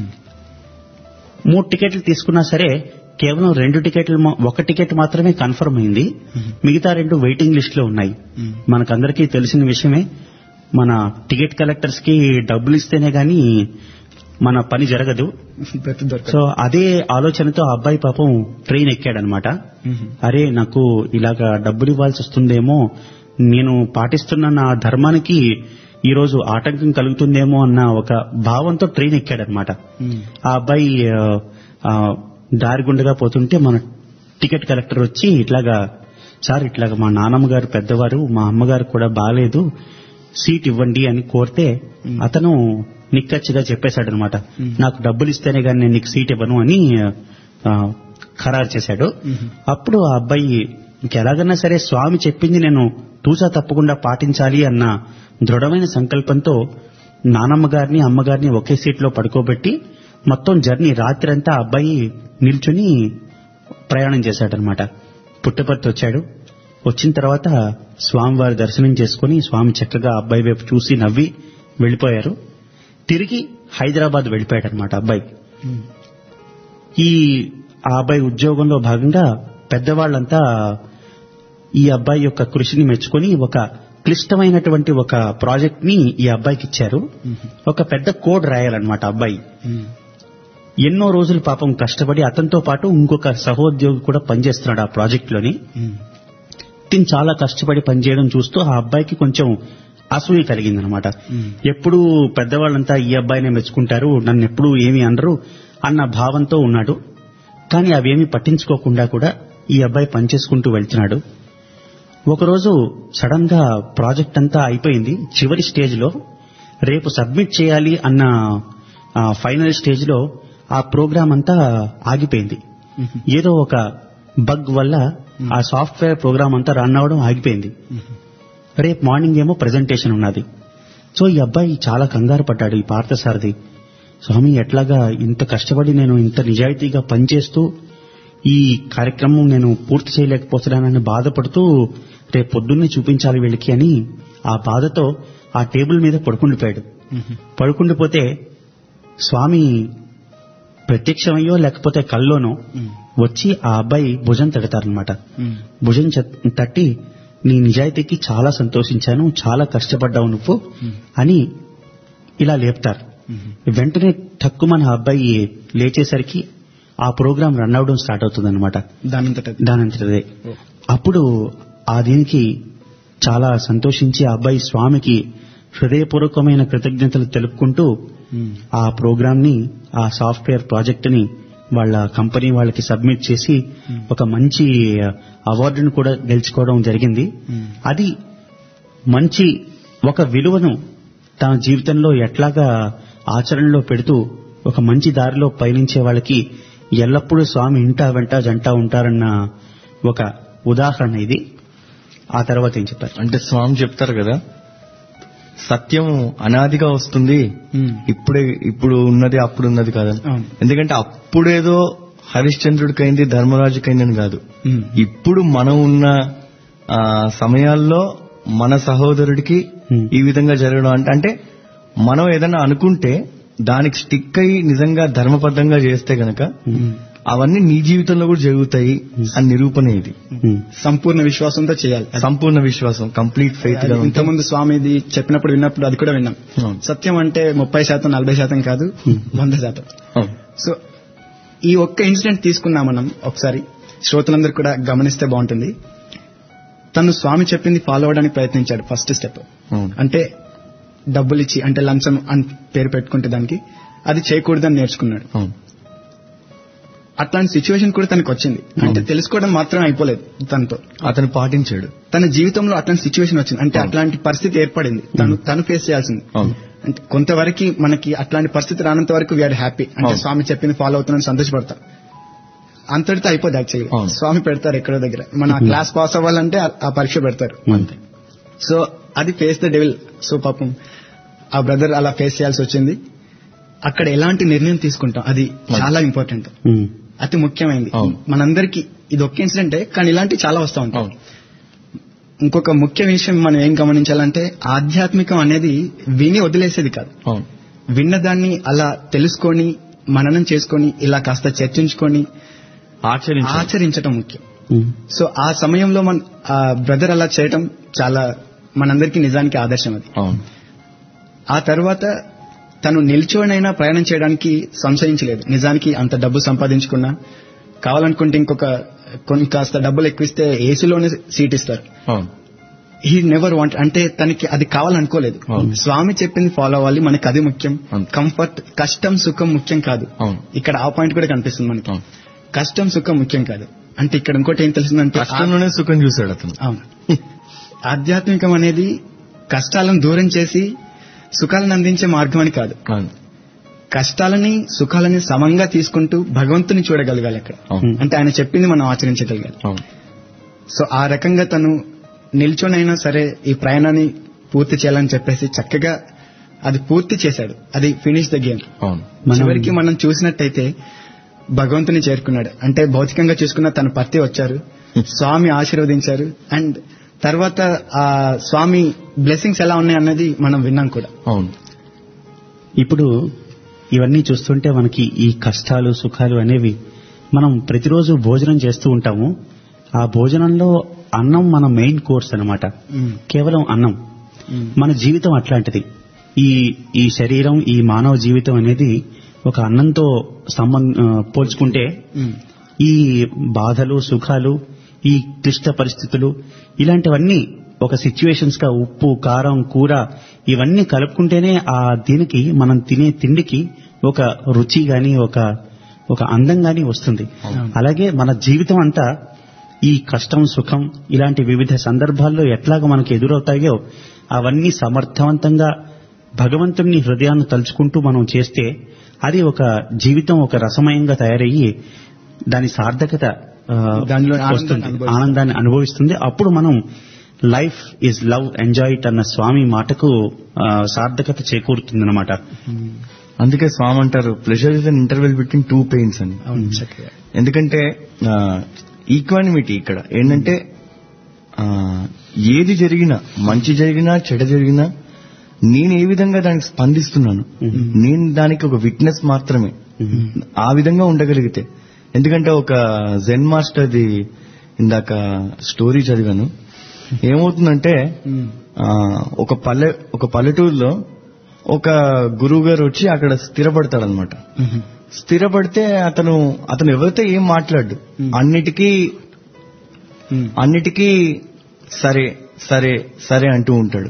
మూడు టికెట్లు తీసుకున్నా సరే కేవలం రెండు టికెట్లు మా- ఒక టికెట్ మాత్రమే కన్ఫర్మ్ అయింది మిగతా రెండు వెయిటింగ్ లిస్ట్ లో ఉన్నాయి మనకందరికీ తెలిసిన విషయమే మన టికెట్ కలెక్టర్స్ కి డబ్బులు ఇస్తేనే గాని మన పని జరగదు ప్రతి దొరకదు సో అదే ఆలోచనతో ఆ అబ్బాయి పాపం ట్రైన్ ఎక్కాడనమాట అరే నాకు ఇలాగా డబ్బులు ఇవ్వాల్సి వస్తుందేమో నేను పాటిస్తున్న నా ధర్మానికి ఈ రోజు ఆటంకం కలుగుతుందేమో అన్న ఒక భావంతో ట్రైన్ ఎక్కాడనమాట ఆ అబ్బాయి ఆ, ఆ, దారి గుండగా పోతుంటే మన టికెట్ కలెక్టర్ వచ్చి ఇట్లాగా సార్ ఇట్లాగా మా నాన్నమ్మ గారు పెద్దవారు మా అమ్మగారు కూడా బాగాలేదు సీట్ ఇవ్వండి అని కోరితే అతను నిక్కచ్చిగా చెప్పేశాడనమాట నాకు డబ్బులు ఇస్తేనే గానీ నేను నీకు సీట్ ఇవ్వను అని ఆ, ఖరారు చేశాడు అప్పుడు ఆ అబ్బాయి ఇంకెలాగన్నా సరే స్వామి చెప్పింది నేను తూసా తప్పకుండా పాటించాలి అన్న దృఢమైన సంకల్పంతో నానమ్మ గారిని అమ్మగారిని ఒకే సీట్లో పడుకోబెట్టి మొత్తం జర్నీ రాత్రంతా ఆ అబ్బాయి నిల్చుని ప్రయాణం చేశాడనమాట పుట్టపర్తి వచ్చాడు వచ్చిన తర్వాత స్వామివారి దర్శనం చేసుకుని స్వామి చక్కగా ఆ అబ్బాయి వైపు చూసి నవ్వి వెళ్ళిపోయారు తిరిగి హైదరాబాద్ వెళ్ళిపోయాడనమాట అబ్బాయి ఈ ఆ అబ్బాయి ఉద్యోగంలో భాగంగా పెద్దవాళ్ళంతా ఈ అబ్బాయి యొక్క కృషిని మెచ్చుకొని ఒక క్లిష్టమైనటువంటి ఒక ప్రాజెక్ట్ ని ఈ అబ్బాయికి ఇచ్చారు ఒక పెద్ద కోడ్ రాయాలన్నమాట అబ్బాయి ఎన్నో రోజులు పాపం కష్టపడి అతనితో పాటు ఇంకొక సహోద్యోగి కూడా పనిచేస్తున్నాడు ఆ ప్రాజెక్ట్ లోని తిని చాలా కష్టపడి పనిచేయడం చూస్తూ ఆ అబ్బాయికి కొంచెం అసూయ కలిగిందనమాట ఎప్పుడు పెద్దవాళ్ళంతా ఈ అబ్బాయినే మెచ్చుకుంటారు నన్ను ఎప్పుడు ఏమీ అనరు అన్న భావంతో ఉన్నాడు కానీ అవేమీ పట్టించుకోకుండా కూడా ఈ అబ్బాయి పనిచేసుకుంటూ వెళ్తున్నాడు ఒకరోజు సడన్ గా ప్రాజెక్ట్ అంతా అయిపోయింది చివరి స్టేజ్ లో రేపు సబ్మిట్ చేయాలి అన్న ఆ, ఫైనల్ స్టేజ్ లో ఆ ప్రోగ్రామ్ అంతా ఆగిపోయింది ఏదో ఒక బగ్ వల్ల ఆ సాఫ్ట్వేర్ ప్రోగ్రామ్ అంతా రన్ అవడం ఆగిపోయింది రేపు మార్నింగ్ ఏమో ప్రెజెంటేషన్ ఉన్నది సో ఈ అబ్బాయి చాలా కంగారు పడ్డాడు ఈ పార్థసారథి స్వామి ఎట్లాగా ఇంత కష్టపడి నేను ఇంత నిజాయితీగా పనిచేస్తూ ఈ కార్యక్రమం నేను పూర్తి చేయలేకపోతున్నానని బాధపడుతూ రేపు పొద్దున్నే చూపించాలి వీళ్ళకి అని ఆ బాధతో ఆ టేబుల్ మీద పడుకుండిపోయాడు పడుకుండిపోతే స్వామి ప్రత్యక్షమయ్యో లేకపోతే కల్లోనో వచ్చి ఆ అబ్బాయి భుజం తడతారనమాట భుజం చ- తట్టి నీ నిజాయితీకి చాలా సంతోషించాను చాలా కష్టపడ్డావు నువ్వు అని ఇలా లేపుతారు వెంటనే తక్కువ ఆ అబ్బాయి లేచేసరికి ఆ ప్రోగ్రాం రన్ అవడం స్టార్ట్ అవుతుంది అనమాట దానంతట దానంతటదే అప్పుడు ఆ దీనికి చాలా సంతోషించి ఆ అబ్బాయి స్వామికి హృదయపూర్వకమైన కృతజ్ఞతలు తెలుపుకుంటూ ఆ ప్రోగ్రామ్ ని ఆ సాఫ్ట్వేర్ ప్రాజెక్ట్ ని వాళ్ళ కంపెనీ వాళ్ళకి సబ్మిట్ చేసి ఒక మంచి అవార్డును కూడా గెలుచుకోవడం జరిగింది అది మంచి ఒక విలువను తన జీవితంలో ఎట్లాగా ఆచరణలో పెడుతూ ఒక మంచి దారిలో పయనించే వాళ్ళకి ఎల్లప్పుడూ స్వామి ఇంటా వెంట జంట ఉంటారన్న ఒక ఉదాహరణ ఇది ఆ తర్వాత ఏం చెప్పారు అంటే స్వామి చెప్తారు కదా సత్యం అనాదిగా వస్తుంది ఇప్పుడే ఇప్పుడు ఉన్నది అప్పుడు ఉన్నది కాదని అవును. ఎందుకంటే అప్పుడేదో హరిశ్చంద్రుడికైంది ధర్మరాజుకైందని కాదు ఇప్పుడు మనం ఉన్న ఆ, సమయాల్లో మన సహోదరుడికి Hmm. ఈ విధంగా జరగడం అంటే అంటే మనం ఏదైనా అనుకుంటే దానికి స్టిక్ అయి నిజంగా ధర్మబద్ధంగా చేస్తే గనక అవన్నీ నీ జీవితంలో కూడా జరుగుతాయి అని నిరూపణ ఇది ఉమ్, సంపూర్ణ విశ్వాసంతో చేయాలి సంపూర్ణ విశ్వాసం కంప్లీట్ ఫెయిత్ గా అది ఉంటే ఇంతకుముందు స్వామిది చెప్పినప్పుడు విన్నప్పుడు అది కూడా విన్నాం అవును. సత్యం అంటే ముప్పై శాతం నలభై శాతం కాదు వంద శాతం అవును. సో ఈ ఒక్క ఇన్సిడెంట్ తీసుకున్నాం మనం ఒకసారి శ్రోతలందరూ కూడా గమనిస్తే బాగుంటుంది తను స్వామి చెప్పింది ఫాలో అవడానికి ప్రయత్నించాడు ఫస్ట్ స్టెప్ అవును. అంటే డబ్బులు ఇచ్చి అంటే లంచం అని పేరు పెట్టుకుంటే దానికి అది చేయకూడదని నేర్చుకున్నాడు అవును. అట్లాంటి సిచ్యువేషన్ కూడా తనకు వచ్చింది అంటే తెలుసుకోవడం మాత్రం అయిపోలేదు తనతో అతను పాటించాడు తన జీవితంలో అట్లాంటి సిచ్యువేషన్ వచ్చింది అంటే అట్లాంటి పరిస్థితి ఏర్పడింది తను తను ఫేస్ చేయాల్సింది అవును. అంటే కొంతవరకు మనకి అట్లాంటి పరిస్థితి రానంత వరకు వీఆర్ హ్యాపీ అంటే అవును. స్వామి చెప్పింది ఫాలో అవుతున్నాను సంతోషపడతాం అంతటితో అయిపోద్ది యాక్చువల్లీ అవును. స్వామి పెడతారు ఎక్కడో దగ్గర మన క్లాస్ పాస్ అవ్వాలంటే ఆ- ఆ పరీక్ష పెడతారు అంతే సో అది ఫేస్ ద డెవిల్ సో పాపం ఆ బ్రదర్ అలా ఫేస్ చేయాల్సి వచ్చింది అక్కడ ఎలాంటి నిర్ణయం తీసుకుంటాం అది చాలా ఇంపార్టెంట్ ఉమ్, అతి ముఖ్యమైనది అవును. మనందరికి ఇది ఒక్క ఇన్సిడెంటే కానీ ఇలాంటివి చాలా వస్తూ ఉంటాయి అవును. ఇంకొక ముఖ్య విషయం మనం ఏం గమనించాలంటే ఆధ్యాత్మికం అనేది విని వదిలేసేది కాదు అవును విన్నదాన్ని అలా తెలుసుకొని మననం చేసుకొని ఇలా కాస్త చర్చించుకొని ఆచరించాలి ఆచరించడం ముఖ్యం ఉమ్, సో ఆ సమయంలో మన ఆ బ్రదర్ అలా చేయటం చాలా మనందరికీ నిజానికి ఆదర్శం అది అవును ఆ తర్వాత తను నిల్చోనైనా ప్రయాణం చేయడానికి సంశయించలేదు నిజానికి అంత డబ్బు సంపాదించుకున్నా కావాలనుకుంటే ఇంకొక కొన్ని కాస్త డబ్బులు ఎక్కువిస్తే ఏసీలోనే సీట్ ఇస్తారు అవును హీ నెవర్ వాంట్ అంటే తనకి అది కావాలనుకోలేదు అవును. స్వామి చెప్పింది ఫాలో అవ్వాలి మనకి అది ముఖ్యం అవును. కంఫర్ట్ కష్టం సుఖం ముఖ్యం కాదు అవును ఇక్కడ ఆ పాయింట్ కూడా కనిపిస్తుంది మనకి అవును కష్టం సుఖం ముఖ్యం కాదు అంటే ఇక్కడ ఇంకోటి ఏం తెలిసిందంటే కష్టంలోనే సుఖం చూశాడు అతను అవును ఆధ్యాత్మికం అనేది కష్టాలను దూరం చేసి సుఖాలను అందించే మార్గం అని కాదు అవును కష్టాలని సుఖాలని సమంగా తీసుకుంటూ భగవంతుని చూడగలగాలి అక్కడ అవును అంటే ఆయన చెప్పింది మనం ఆచరించగలగాలి అవును సో ఆ రకంగా తను నిల్చొనైనా సరే ఈ ప్రయాణాన్ని పూర్తి చేయాలని చెప్పేసి చక్కగా అది పూర్తి చేశాడు అది ఫినిష్ ద గేమ్ అవును మనం- చివరికి మనం చూసినట్టయితే భగవంతుని చేరుకున్నాడు అంటే భౌతికంగా చూసుకున్న తన పత్తి వచ్చారు స్వామి ఆశీర్వదించారు అండ్ తర్వాత ఆ స్వామి బ్లెస్సింగ్స్ ఎలా ఉన్నాయి అన్నది మనం విన్నాం కూడా అవును ఇప్పుడు ఇవన్నీ చూస్తుంటే మనకి ఈ కష్టాలు సుఖాలు అనేవి మనం ప్రతిరోజు భోజనం చేస్తూ ఉంటాము ఆ భోజనంలో అన్నం మన మెయిన్ కోర్స్ అన్నమాట కేవలం అన్నం మన జీవితం అట్లాంటిది ఈ ఈ శరీరం ఈ మానవ జీవితం అనేది ఒక అన్నంతో సంబంధ ఆ, పోల్చుకుంటే ఈ బాధలు సుఖాలు ఈ క్లిష్ట పరిస్థితులు ఇలాంటివన్నీ ఒక సిచ్యువేషన్స్ గా ఉప్పు కారం కూర ఇవన్నీ కలుపుకుంటేనే ఆ దీనికి మనం తినే తిండికి ఒక రుచి గాని ఒక ఒక అందం గాని వస్తుంది అలాగే మన జీవితం అంతా ఈ కష్టం సుఖం ఇలాంటి వివిధ సందర్భాల్లో ఎట్లాగ మనకు ఎదురవుతాయో అవన్నీ సమర్థవంతంగా భగవంతుని హృదయాన్ని తలుచుకుంటూ మనం చేస్తే అది ఒక జీవితం ఒక రసమయంగా తయారయ్యి దాని సార్థకత ఆ, దానిలో ఆనందాన్ని వస్తుంది అనుభవిస్తాం. ఆనందాన్ని అనుభవిస్తుంది అప్పుడు మనం life is love enjoy it అన్న స్వామి మాటకు ఆ, సార్థకత చేకూరుతుంది అనమాట అందుకే స్వామి అంటారు pleasure is an interval between two pains అని అవును చక్కగా ఎందుకంటే ఈక్వానిమిటీ ఇక్కడ ఏంటంటే ఆ, ఏది జరిగినా మంచి జరిగినా చెడ జరిగినా నేను ఏ విధంగా దానికి స్పందిస్తున్నాను నేను దానికి ఒక విట్నెస్ మాత్రమే ఆ విధంగా ఉండగలిగితే ఎందుకంటే ఒక జెన్ మాస్టర్ది ఇందాక స్టోరీ చదివాను ఏమవుతుందంటే ఆ, ఒక పల్లె ఒక పల్లెటూరులో ఒక గురువు గారు వచ్చి అక్కడ స్థిరపడతాడనమాట స్థిరపడితే అతను అతను ఎవరితో ఏం మాట్లాడు అన్నిటికీ అన్నిటికీ సరే సరే సరే అంటూ ఉంటాడు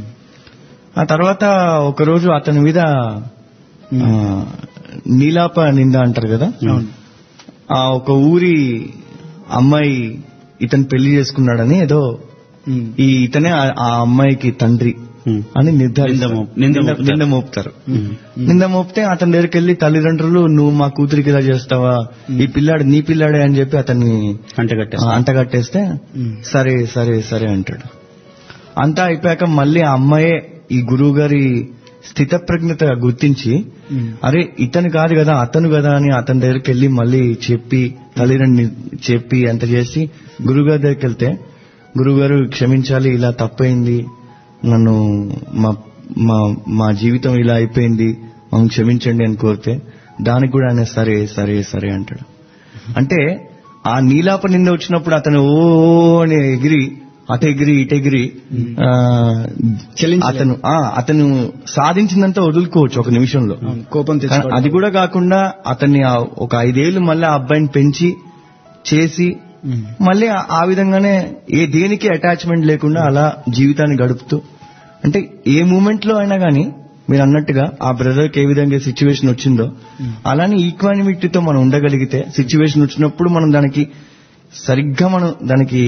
ఆ తర్వాత ఒకరోజు అతని మీద ఆ, నీలాప నింద అంటారు కదా ఆ ఒక ఊరి అమ్మాయి ఇతను పెళ్లి చేసుకున్నాడని ఏదో ఉమ్, ఈ ఇతనే ఆ ఆ అమ్మాయికి తండ్రి ఉమ్. అని నిర్ధారిస్తారు నింద మోప్- నింద నింద- మోపుతారు. నింద మోపుతారు నింద మోపితే అతని దగ్గరికి వెళ్ళి తల్లిదండ్రులు నువ్వు మా కూతురికి ఇలా చేస్తావా ఈ పిల్లాడు నీ పిల్లాడే అని చెప్పి అతన్ని అంటగట్టేస్తా ఆ, అంటగట్టేస్తే ఉమ్, సరే సరే సరే అంటాడు అంతా అయిపోయాక మళ్ళీ ఆ అమ్మాయే ఈ గురువు గారి స్థితప్రజ్ఞత గుర్తించి ఉమ్, అరే ఇతను కాదు కదా అతను కదా అని అతని దగ్గరికి వెళ్ళి మళ్ళీ చెప్పి తల్లిదండ్రుని చెప్పి అంత చేసి గురుగారి దగ్గరికి వెళ్తే గురుగారు క్షమించాలి ఇలా తప్పైంది నన్ను మా మా మా జీవితం ఇలా అయిపోయింది మమ్మల్ని క్షమించండి అని కోరితే దానికి కూడా ఆయన సరే సరే సరే అంటాడు అంటే ఆ నీలాప నింద వచ్చినప్పుడు అతను ఓ ఓ అని ఎగిరి అటు ఎగిరి ఇటు ఎగిరి ఆ, చెల్లించలేదు. అతను ఆ, అతను సాధించిందంతా వదులుకోవచ్చు ఒక నిమిషంలో అవును, కోపం కానీ తెచ్చుకోవడం అది కూడా కాకుండా అతన్ని ఆ ఒక ఐదేళ్లు మళ్ళీ ఆ అబ్బాయిని పెంచి చేసి ఉమ్, మళ్ళీ ఆ- ఆ విధంగానే ఏ దేనికి అటాచ్మెంట్ లేకుండా అలా జీవితాన్ని గడుపుతూ అంటే ఏ మూమెంట్ లో అయినా గానీ మీరు అన్నట్టుగా ఆ బ్రదర్ కి ఏ విధంగా సిచ్యువేషన్ వచ్చిందో అలానే ఈక్వానిమిటీతో మనం ఉండగలిగితే సిచ్యువేషన్ వచ్చినప్పుడు మనం దానికి సరిగ్గా మనం దానికి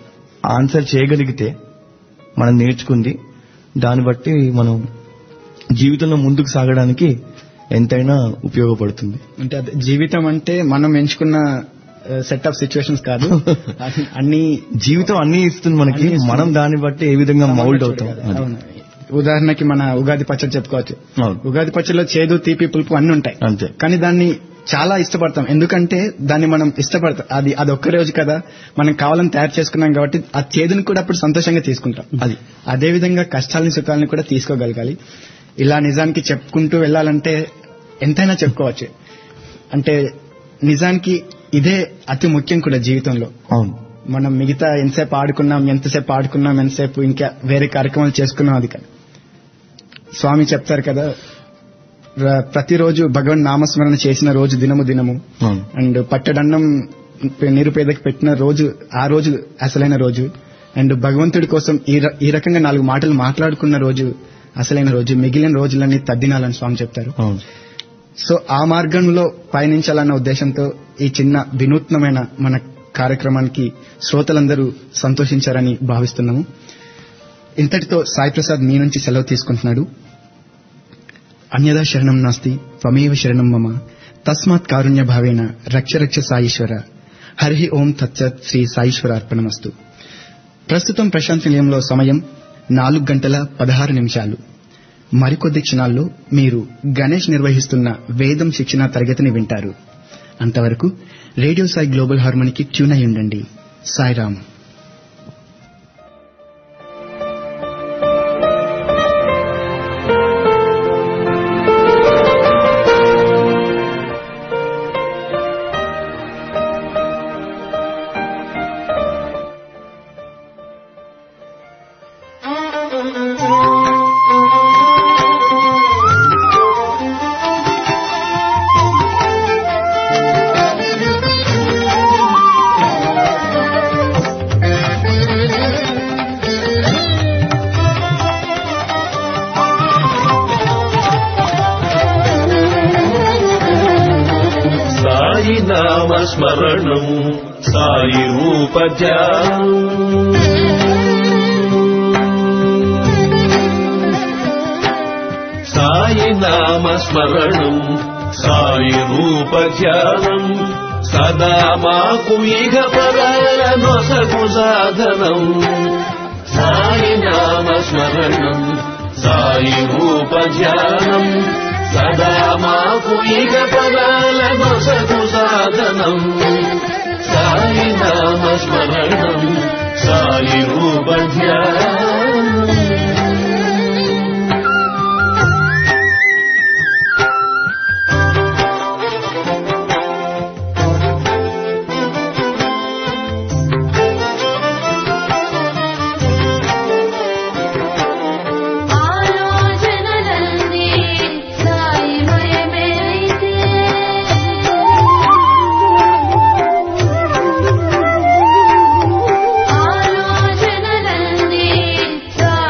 ఆన్సర్ చేయగలిగితే మనం నేర్చుకుంది దాన్ని బట్టి మనం జీవితంలో ముందుకు సాగడానికి ఎంతైనా ఉపయోగపడుతుంది అంటే అదే జీవితం అంటే మనం ఎంచుకున్న సెట్ ఆఫ్ సిచ్యువేషన్స్ కాదు అది అన్ని జీవితం అన్ని ఇస్తుంది మనకి అన్నీ ఇస్తుంది. మనం దాన్ని బట్టి ఏ విధంగా మౌల్డ్ అవుతాం కాదు. అది. అవును. ఉదాహరణకి మన ఉగాది పచ్చడి చెప్పుకోవచ్చు అవును. ఉగాది పచ్చడిలో చేదు తీపి పులుపు అన్ని ఉంటాయి అంతే కానీ దాన్ని చాలా ఇష్టపడతాం ఎందుకంటే దాన్ని మనం ఇష్టపడతాం అది అది ఒక్క రోజు కదా మనం కావాలని తయారు చేసుకున్నాం కాబట్టి ఆ చేదుని కూడా అప్పుడు సంతోషంగా తీసుకుంటాం అది. అదే విధంగా కష్టాలని సుఖాలని కూడా తీసుకోగలగాలి ఇలా నిజానికి చెప్పుకుంటూ వెళ్ళాలంటే ఎంతైనా చెప్పుకోవచ్చు అంటే నిజానికి ఇదే అతి ముఖ్యం కూడా జీవితంలో అవును మనం మిగతా ఎంతసేపు ఆడుకున్నాం ఎంతసేపు ఆడుకున్నాం ఎంతసేపు ఇంకా వేరే కార్యక్రమాలు చేసుకున్నాం అది కాదు స్వామి చెప్తారు కదా ర- ప్రతిరోజు భగవన్ నామస్మరణ చేసిన రోజు దినము దినము అవును అండ్ పట్టడన్నం నిరుపేదకి పెట్టిన రోజు ఆ రోజు అసలైన రోజు అండ్ భగవంతుడి కోసం ఈ ర- ఈ రకంగా నాలుగు మాటలు మాట్లాడుకున్న రోజు అసలైన రోజు మిగిలిన రోజులన్నీ తద్దినాలని స్వామి చెప్తారు అవును సో ఆ మార్గంలో పయనించాలన్న ఉద్దేశంతో ఈ చిన్న వినూత్నమైన మన కార్యక్రమానికి శ్రోతలందరూ సంతోషించారని భావిస్తున్నాము ఇంతటితో సాయి ప్రసాద్ మీ నుంచి సెలవు తీసుకుంటున్నాడు అన్యదా శరణం నాస్తి త్వమేవ శరణం మమ తస్మాత్ కారుణ్య భావేన రక్ష రక్ష సాయిశ్వర హరి ఓం తత్సత్ శ్రీ సాయిశ్వర అర్పణమస్తు ప్రస్తుతం ప్రశాంత్ నిలయంలో సమయం నాలుగు గంటల పదహారు నిమిషాలు మరికొద్ది క్షణాల్లో మీరు గణేష్ నిర్వహిస్తున్న వేదం శిక్షణ తరగతిని వింటారు అంతవరకు రేడియో సాయి గ్లోబల్ హార్మోనికి ట్యూన్ అయి ఉండండి సాయిరామ్ సాయి నామస్మరణం సాయి రూపధ్యానం సాయి నామస్మరణం సాయి రూపధ్యానం సదా మాకు ఇహ పరాల నొసగు సాధనం సాయి నామస్మరణం సాయి రూపధ్యానం సదా మాకు ఇక పదాల నొసగు సాధనం సాయి నామస్మరణం సాయి రూపధ్యానం ఆలోచనలన్నీ సాయిమయమైతే ఆలోచనలన్నీ సాయి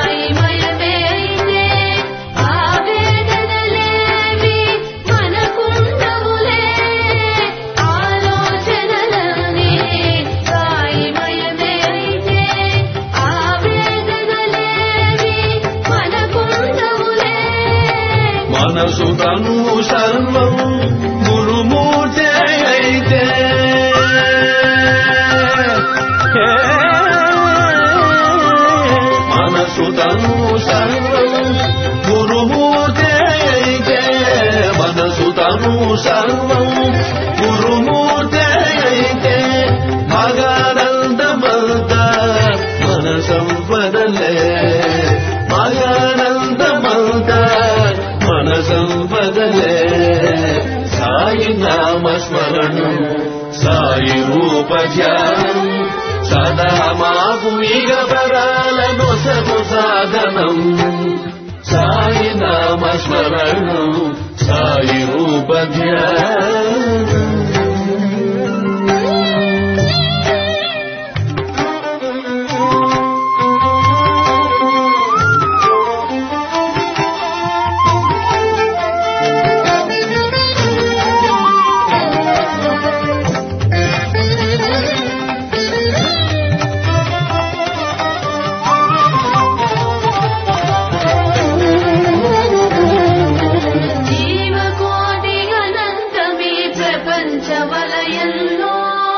మనసు తను సర్వం గురుమూర్తి అయితే మనసు తను సర్వం గురుమూర్తి అయితే మనసు తను సర్వం గురుమూర్తి అయితే మగానందమంత మన సంపదలే మగానందమంత మన సంపదలే సాయి నామ స్మరణం సాయి రూప ధ్యానం సదా మాకు ఇక పరాల నొసగు సాధనం సాయి నామ స్మరణం సాయి రూప ధ్యానం జీవకోటి అనంతమే ప్రపంచ వలయంలో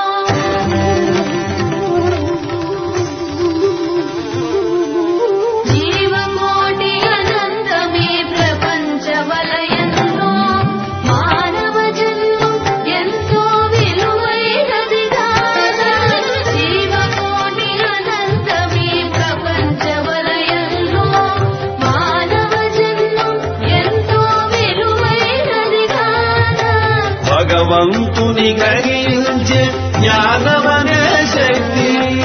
జీవకోటి అనంతమే ప్రపంచ వలయంలో మానవ జన్మం ఎంతో విలువైనది కాదా జీవకోటి అనంతమే ప్రపంచ వలయంలో మానవ జన్మం ఎంతో విలువైనది కాదా భగవంతుని గ్రహించే జ్ఞానమనే శక్తి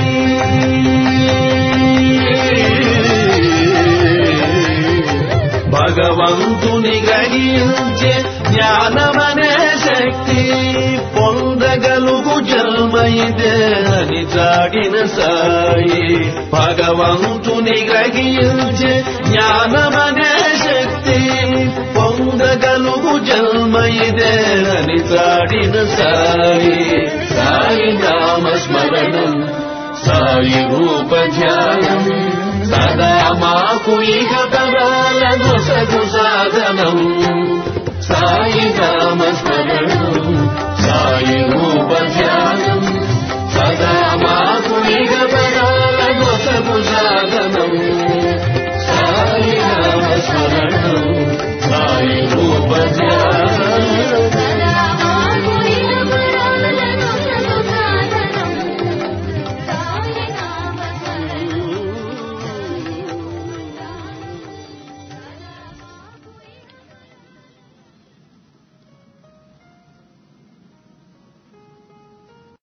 భగవంతుని గ్రహించే జ్ఞానమనే శక్తి పొందగలుగు జన్మ ఇదే అని చాటిన సాయి భగవంతుని గ్రహించే జ్ఞానమనే శక్తి పొందగలుగు జన్మ ఇదే అని చాటిన సాయి సాయి నామ స్మరణం సాయి రూప ధ్యానం సదా మాకు ఇక పరాల